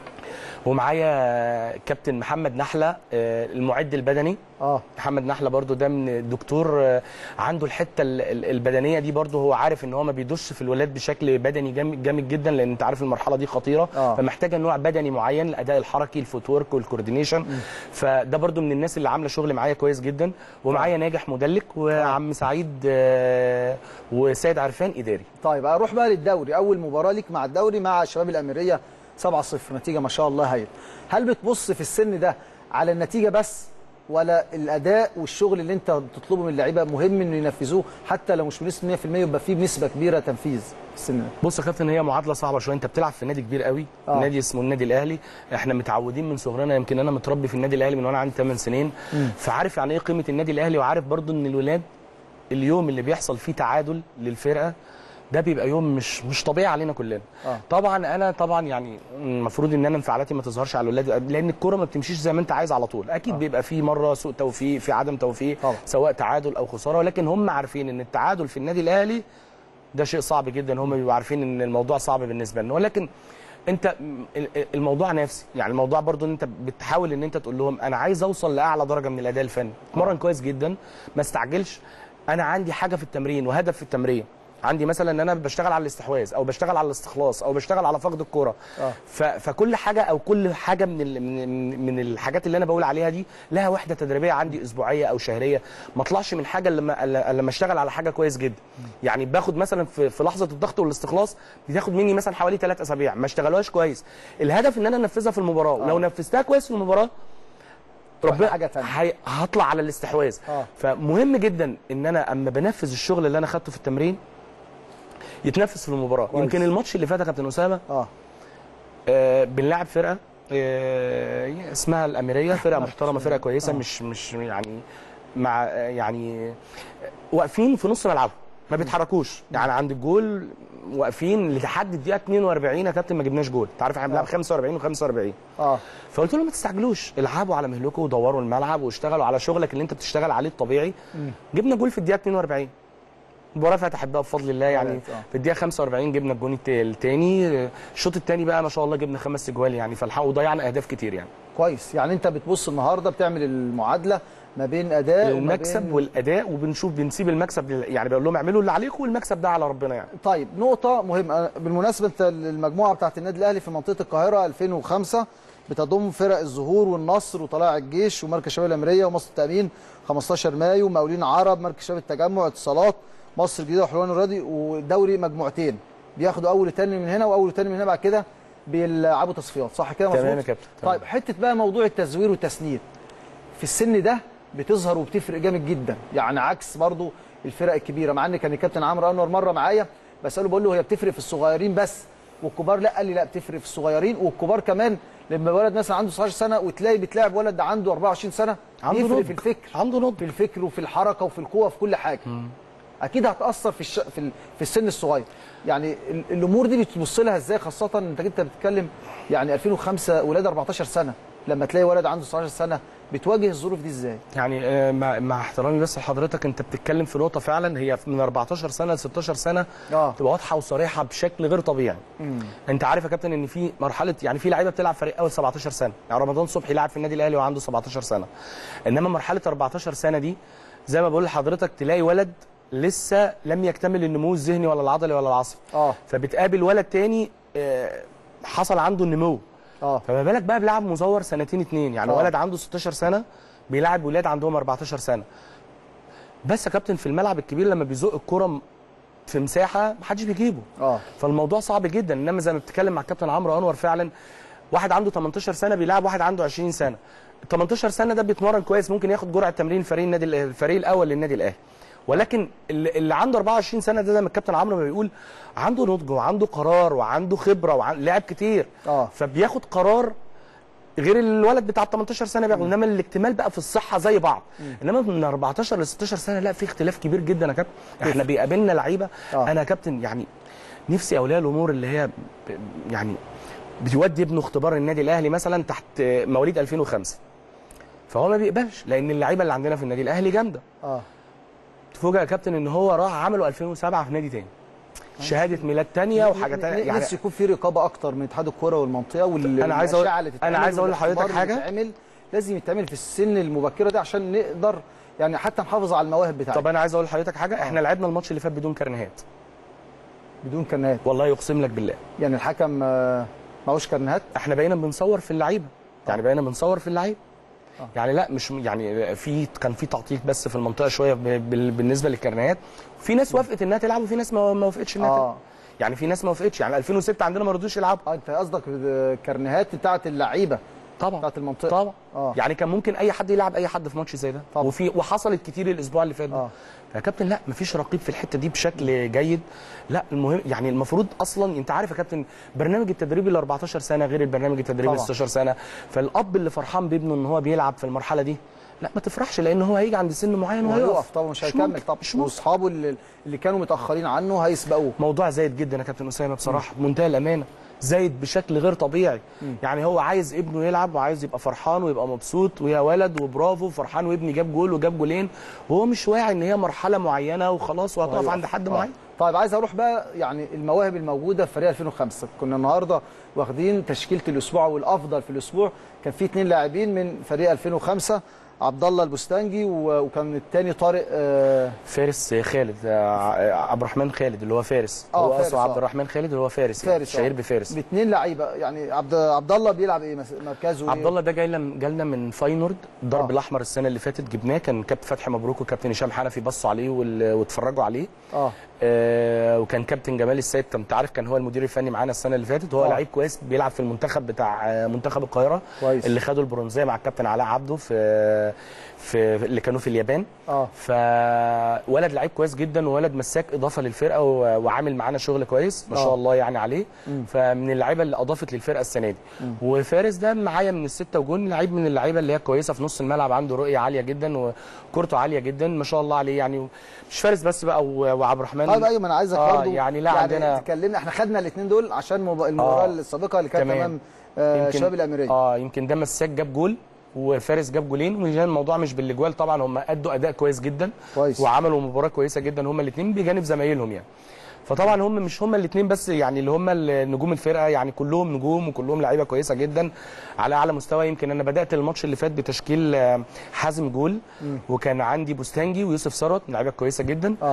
ومعايا كابتن محمد نحله آه، المعد البدني اه محمد نحله برضو ده من الدكتور آه، عنده الحته ال- ال- البدنيه دي برضو هو عارف ان هو ما بيدوش في الولاد بشكل بدني جامد جامد جدا لان انت عارف المرحله دي خطيره آه. فمحتاجه نوع بدني معين الاداء الحركي الفوت ورك والكوردينيشن فده برضو من الناس اللي عامله شغل معايا كويس جدا ومعايا ناجح مدلك وعم سعيد آه، وسيد عرفان اداري طيب اروح بقى للدوري اول مباراه ليك مع الدوري مع الشباب الاميريه 7-0 نتيجه ما شاء الله هايل هل بتبص في السن ده على النتيجه بس ولا الاداء والشغل اللي انت بتطلبه من اللعيبه مهم انه ينفذوه حتى لو مش بنسبه 100% يبقى فيه بنسبه كبيره تنفيذ في السن ده بص يا كابتن هي معادله صعبه شويه انت بتلعب في نادي كبير قوي آه. آه. نادي اسمه النادي الاهلي احنا متعودين من صغرنا يمكن انا متربي في النادي الاهلي من وانا عندي 8 سنين مم. فعارف يعني ايه قيمه النادي الاهلي وعارف برضو ان الولاد اليوم اللي بيحصل فيه تعادل للفرقه ده بيبقى يوم مش مش طبيعي علينا كلنا آه. طبعا انا طبعا يعني المفروض ان انا انفعالاتي ما تظهرش على الاولاد لان الكره ما بتمشيش زي ما انت عايز على طول اكيد آه. بيبقى في مره سوء توفيق في عدم توفيق طبعا. سواء تعادل او خساره ولكن هم عارفين ان التعادل في النادي الاهلي ده شيء صعب جدا هم بيبقوا عارفين ان الموضوع صعب بالنسبه لنا ولكن انت م- ال- ال- الموضوع نفسي يعني الموضوع برضو ان انت بتحاول ان انت تقول لهم انا عايز اوصل لاعلى درجه من الاداء الفني اتمرن كويس جدا ما استعجلش انا عندي حاجه في التمرين وهدف في التمرين عندي مثلا ان انا بشتغل على الاستحواذ او بشتغل على الاستخلاص او بشتغل على فقد الكره آه. ف... فكل حاجه او كل حاجه من ال... من من الحاجات اللي انا بقول عليها دي لها وحده تدريبيه عندي اسبوعيه او شهريه ما اطلعش من حاجه لما لما اشتغل على حاجه كويس جدا يعني باخد مثلا في, في لحظه الضغط والاستخلاص بتاخد مني مثلا حوالي ثلاث اسابيع ما اشتغلوهاش كويس الهدف ان انا انفذها في المباراه ولو نفذتها كويس في المباراه ربنا حاجة تانية. هي- هطلع على الاستحواذ آه. فمهم جدا ان انا اما بنفذ الشغل اللي انا خدته في التمرين يتنفس في المباراه كويس. يمكن الماتش اللي فات يا كابتن اسامه اه آه بنلعب فرقه آه اسمها الاميريه فرقه محترمه فرقه كويسه مش مش يعني مع آه، يعني واقفين في نص ملعبهم ما بيتحركوش يعني عند الجول واقفين لحد الدقيقه 42 يا كابتن ما جبناش جول انت عارف احنا بنلعب 45 و45 اه فقلت لهم ما تستعجلوش العبوا على مهلكم ودوروا الملعب واشتغلوا على شغلك اللي انت بتشتغل عليه الطبيعي جبنا جول في الدقيقه 42 المباراه فتحت بقى بفضل الله يعني آه. في الدقيقه 45 جبنا الجون الت- التاني الشوط التاني بقى ما شاء الله جبنا خمس اجوال يعني فالحق وضيعنا اهداف كتير يعني كويس يعني انت بتبص النهارده بتعمل المعادله ما بين اداء وما المكسب بين... والاداء وبنشوف بنسيب المكسب لل- يعني بقول لهم اعملوا اللي عليكم والمكسب ده على ربنا يعني طيب نقطة مهمة بالمناسبة انت المجموعة بتاعت النادي الأهلي في منطقة القاهرة 2005 بتضم فرق الزهور والنصر وطلائع الجيش ومركز شباب الأميرية ومصر التأمين 15 مايو مقاولين عرب مركز شباب التجمع اتصالات مصر الجديدة وحلوان الرياضي ودوري مجموعتين بياخدوا أول وتاني من هنا وأول وتاني من هنا بعد كده بيلعبوا تصفيات صح كده تمام مظبوط؟ يا كابتن، تمام. طيب حتة بقى موضوع التزوير والتسنيد في السن ده بتظهر وبتفرق جامد جدا يعني عكس برضو الفرق الكبيره مع ان كان الكابتن عمرو انور مره معايا بساله بقول له هي بتفرق في الصغيرين بس والكبار لا قال لي لا بتفرق في الصغيرين والكبار كمان لما ولد مثلا عنده 19 سنه وتلاقي بتلاعب ولد عنده 24 سنه عنده بيفرق نضج. في الفكر عنده نضج في الفكر وفي الحركه وفي القوه في كل حاجه اكيد هتاثر في الش... في, ال... في السن الصغير يعني ال... الامور دي بتبص لها ازاي خاصه انت انت بتتكلم يعني 2005 ولاد 14 سنه لما تلاقي ولد عنده 19 سنه بتواجه الظروف دي ازاي يعني آه، مع, مع احترامي بس لحضرتك انت بتتكلم في نقطه فعلا هي من 14 سنه ل 16 سنه اه تبقى واضحه وصريحه بشكل غير طبيعي انت عارف يا كابتن ان في مرحله يعني في لعيبه بتلعب فريق اول 17 سنه يعني رمضان صبحي لعب في النادي الاهلي وعنده 17 سنه انما مرحله 14 سنه دي زي ما بقول لحضرتك تلاقي ولد لسه لم يكتمل النمو الذهني ولا العضلي ولا العصبي اه فبتقابل ولد تاني آه، حصل عنده النمو اه فما بالك بقى بيلعب مزور سنتين اتنين يعني آه. ولد عنده 16 سنه بيلعب ولاد عندهم 14 سنه بس يا كابتن في الملعب الكبير لما بيزق الكرة م- في مساحه محدش بيجيبه اه فالموضوع صعب جدا انما زي ما بتتكلم مع الكابتن عمرو انور فعلا واحد عنده 18 سنه بيلعب واحد عنده 20 سنه ال 18 سنه ده بيتمرن كويس ممكن ياخد جرعه تمرين فريق النادي الأهلي- الفريق الاول للنادي الاهلي ولكن اللي اللي عنده 24 سنه ده زي ما الكابتن عمرو ما بيقول عنده نضج وعنده قرار وعنده خبره ولعب كتير اه فبياخد قرار غير الولد بتاع 18 سنه بياخد انما الاكتمال بقى في الصحه زي بعض انما من 14 ل 16 سنه لا في اختلاف كبير جدا يا كابتن احنا بيقابلنا لعيبه آه. انا يا كابتن يعني نفسي اولياء الامور اللي هي ب- يعني بيودي ابنه اختبار النادي الاهلي مثلا تحت مواليد 2005 فهو ما بيقبلش لان اللعيبه اللي عندنا في النادي الاهلي جامده اه تفوجئ يا كابتن ان هو راح عمله 2007 في نادي تاني شهاده ميلاد تانية وحاجه تانية يعني نفسي يكون في رقابه اكتر من اتحاد الكوره والمنطقه وال أنا عايز أقول- والأشعة اللي تتعمل أنا عايز أقول لحضرتك والاختبار اللي حاجة. يتعمل لازم يتعمل في السن المبكره دي عشان نقدر يعني حتى نحافظ على المواهب بتاعتنا طب انا عايز اقول لحضرتك حاجه احنا لعبنا الماتش اللي فات بدون كرنيهات بدون كرنيهات والله يقسم لك بالله يعني الحكم آه، معهوش كرنيهات احنا بقينا بنصور في اللعيبه يعني بقينا بنصور في اللعيبه آه. يعني لا مش يعني في كان في تعطيل بس في المنطقه شويه ب- بال- بالنسبه للكرنيهات في ناس وافقت انها تلعب وفي ناس ما ما وافقتش انها اه تلعب يعني في ناس ما وافقتش يعني 2006 عندنا ما رضوش يلعبوا اه انت قصدك الكرنيهات بتاعت اللعيبه طبعا بتاعت المنطقه طبعا اه يعني كان ممكن اي حد يلعب اي حد في ماتش زي ده طبعا. وفي وحصلت كتير الاسبوع اللي فات ده اه فيا كابتن لا مفيش رقيب في الحته دي بشكل جيد لا المهم يعني المفروض اصلا انت عارف يا كابتن برنامج التدريب ال 14 سنه غير البرنامج التدريب ال طبعا. 16 سنه فالاب اللي فرحان بابنه ان هو بيلعب في المرحله دي لا ما تفرحش لان هو هيجي عند سن معين وهيقف وهيقف طبعا مش هيكمل ممكن، طبعا مش ممكن. واصحابه اللي, اللي كانوا متاخرين عنه هيسبقوه موضوع زايد جدا يا كابتن اسامه بصراحه بمنتهى الامانه زايد بشكل غير طبيعي مم. يعني هو عايز ابنه يلعب وعايز يبقى فرحان ويبقى مبسوط ويا ولد وبرافو فرحان وابني جاب جول وجاب جولين وهو مش واعي ان هي مرحله معينه وخلاص وهتقف وهيقف. عند حد آه. معين طيب عايز اروح بقى يعني المواهب الموجوده في فريق 2005 كنا النهارده واخدين تشكيله الاسبوع والافضل في الاسبوع كان في اثنين لاعبين من فريق 2005 عبد الله البستانجي و- وكان الثاني طارق آه فارس خالد آه، عبد الرحمن خالد اللي هو فارس آه، هو فارس، اصلا عبد آه. الرحمن خالد اللي هو فارس فارس شهير آه. بفارس باثنين لعيبه يعني عبد عبد الله بيلعب ايه مس- مركزه إيه؟ عبد الله ده جاي لنا جالنا من فاينورد الضرب آه. الاحمر السنه اللي فاتت جبناه كان كابتن فتحي مبروك وكابتن هشام حنفي بصوا عليه وال- واتفرجوا عليه اه آه وكان كابتن جمال السيد انت عارف كان هو المدير الفني معانا السنه اللي فاتت هو آه. لعيب كويس بيلعب في المنتخب بتاع آه، منتخب القاهره كويس اللي خدوا البرونزيه مع الكابتن علاء عبده في في في اللي كانوا في اليابان اه فولد لعيب كويس جدا وولد مساك اضافه للفرقه و- وعامل معانا شغل كويس ما شاء آه. الله يعني عليه مم. فمن اللعيبه اللي اضافت للفرقه السنه دي مم. وفارس ده معايا من السته وجون لعيب من اللعيبه اللي هي كويسه في نص الملعب عنده رؤيه عاليه جدا وكورته عاليه جدا ما شاء الله عليه يعني مش فارس بس بقى و- وعبد الرحمن طيب ايوه ما انا عايزك آه برضه يعني لا عندنا تكلمنا احنا خدنا الاثنين دول عشان مب- المباراه آه. السابقه اللي كانت تمام. امام آه يمكن- شباب الاميريه اه يمكن ده مساك جاب جول وفارس جاب جولين وجان الموضوع مش بالاجوال طبعا هم ادوا اداء كويس جدا كويس. وعملوا مباراه كويسه جدا هم الاثنين بجانب زمايلهم يعني فطبعا هم مش هم الاثنين بس يعني اللي هم ال- نجوم الفرقه يعني كلهم نجوم وكلهم لعيبه كويسه جدا على اعلى مستوى يمكن انا بدات الماتش اللي فات بتشكيل آه، حازم جول مم. وكان عندي بوستانجي ويوسف ثروت لعيبه كويسه جدا آه.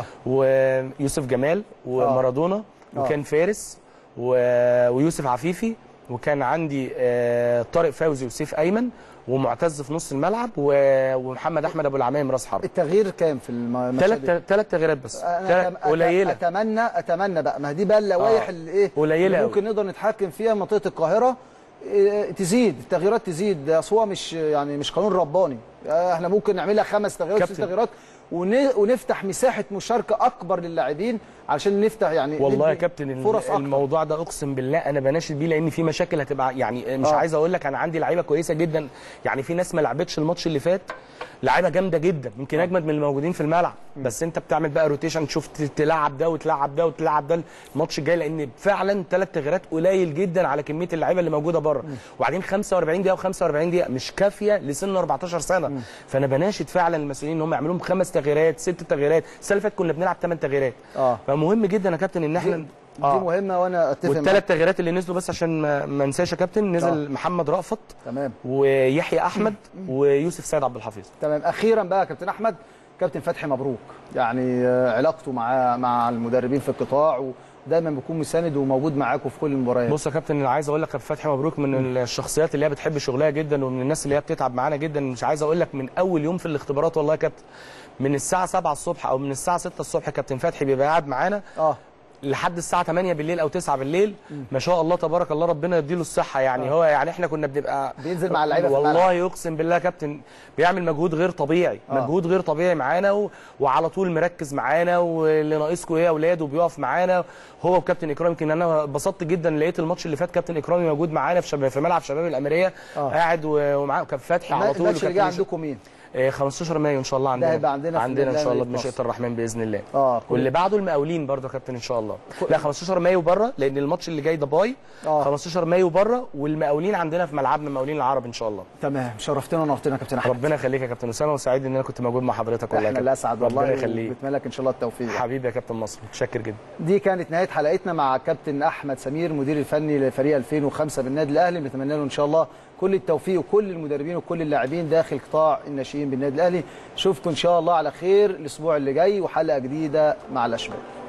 ويوسف جمال ومارادونا آه. وكان فارس و- ويوسف عفيفي وكان عندي آه، طارق فوزي وسيف ايمن ومعتز في نص الملعب و- ومحمد احمد ابو العمايم راس حرب التغيير كام في الم- ثلاث الماتشات دي؟ ثلاث تغييرات بس أنا تلات- أتم- أت- قليله اتمنى اتمنى بقى ما دي بقى اللوائح آه. اللي ايه قليلة اللي أوي. ممكن نقدر نتحكم فيها منطقه القاهره إيه، تزيد التغييرات تزيد ده أصل هو مش يعني مش قانون رباني آه، احنا ممكن نعملها خمس تغييرات ست كابتن. تغييرات ون- ونفتح مساحه مشاركه اكبر للاعبين علشان نفتح يعني والله يا ندي كابتن ال- فرص اكتر الموضوع ده اقسم بالله انا بناشد بيه لان في مشاكل هتبقى يعني مش آه. عايز اقول لك انا عندي لعيبه كويسه جدا يعني في ناس ما لعبتش الماتش اللي فات لعيبه جامده جدا يمكن اجمد من الموجودين في الملعب بس انت بتعمل بقى روتيشن تشوف ت- تلعب ده وتلعب ده وتلعب ده الماتش الجاي لان فعلا ثلاث تغييرات قليل جدا على كميه اللعيبه اللي موجوده بره وبعدين 45 دقيقه و45 دقيقه مش كافيه لسن 14 سنه فانا بناشد فعلا المسؤولين ان هم يعملوا لهم خمس تغييرات ست تغييرات السنه اللي فاتت كنا بنلعب ثمان تغييرات اه فمهم جدا يا كابتن ان احنا دي مهمه وانا اتفق معاك. والثلاث تغييرات اللي نزلوا بس عشان ما ما انساش يا كابتن نزل آه. محمد رأفت تمام ويحيى احمد ويوسف سيد عبد الحفيظ تمام اخيرا بقى يا كابتن احمد كابتن فتحي مبروك يعني آه، علاقته مع مع المدربين في القطاع ودايما بيكون مساند وموجود معاكم في كل المباريات بص يا كابتن انا عايز اقول لك يا فتحي مبروك من الشخصيات اللي هي بتحب شغلها جدا ومن الناس اللي هي بتتعب معانا جدا مش عايز اقول لك من اول يوم في الاختبارات والله يا كابتن من الساعه 7 الصبح او من الساعه 6 الصبح كابتن فتحي بيبقى قاعد معانا اه لحد الساعه 8 بالليل او 9 بالليل ما شاء الله تبارك الله ربنا يديله الصحه يعني آه. هو يعني احنا كنا بنبقى بينزل مع اللعيبه في والله الملعب يقسم بالله يا كابتن بيعمل مجهود غير طبيعي آه. مجهود غير طبيعي معانا و... وعلى طول مركز معانا واللي ناقصكم ايه يا اولاد وبيقف معانا هو وكابتن اكرام يمكن انا اتبسطت جدا لقيت الماتش اللي فات كابتن اكرامي موجود معانا في شباب في ملعب شباب الاميريه آه. قاعد و- ومعاه كان فتحي على طول الماتش اللي جاي وكابتن عندكم مين؟ آه، 15 مايو ان شاء الله عندنا هيبقى عندنا في عندنا ان النادي شاء الله الأهلي في بمشيئه الرحمن باذن الله اه كل- واللي بعده المقاولين برضه يا كابتن ان شاء الله لا 15 مايو بره لان الماتش اللي جاي ده باي آه. 15 مايو بره والمقاولين عندنا في ملعبنا المقاولين العرب ان شاء الله تمام شرفتنا ونورتنا يا كابتن احمد ربنا يخليك يا كابتن اسامه وسعيد ان انا كنت موجود مع حضرتك والله يا احنا اللي كابتن. اسعد والله ربنا يخليك وبتمنى لك ان شاء الله التوفيق حبيبي يا كابتن مصر متشكر جدا دي كانت نهايه حلقتنا مع كابتن احمد سمير مدير الفني لفريق 2005 بالنادي الاهلي بنتمنى له ان شاء الله كل التوفيق وكل المدربين وكل اللاعبين داخل قطاع الناشئين بالنادي الاهلي شوفكم ان شاء الله على خير الاسبوع اللي جاي وحلقه جديده مع الاشبال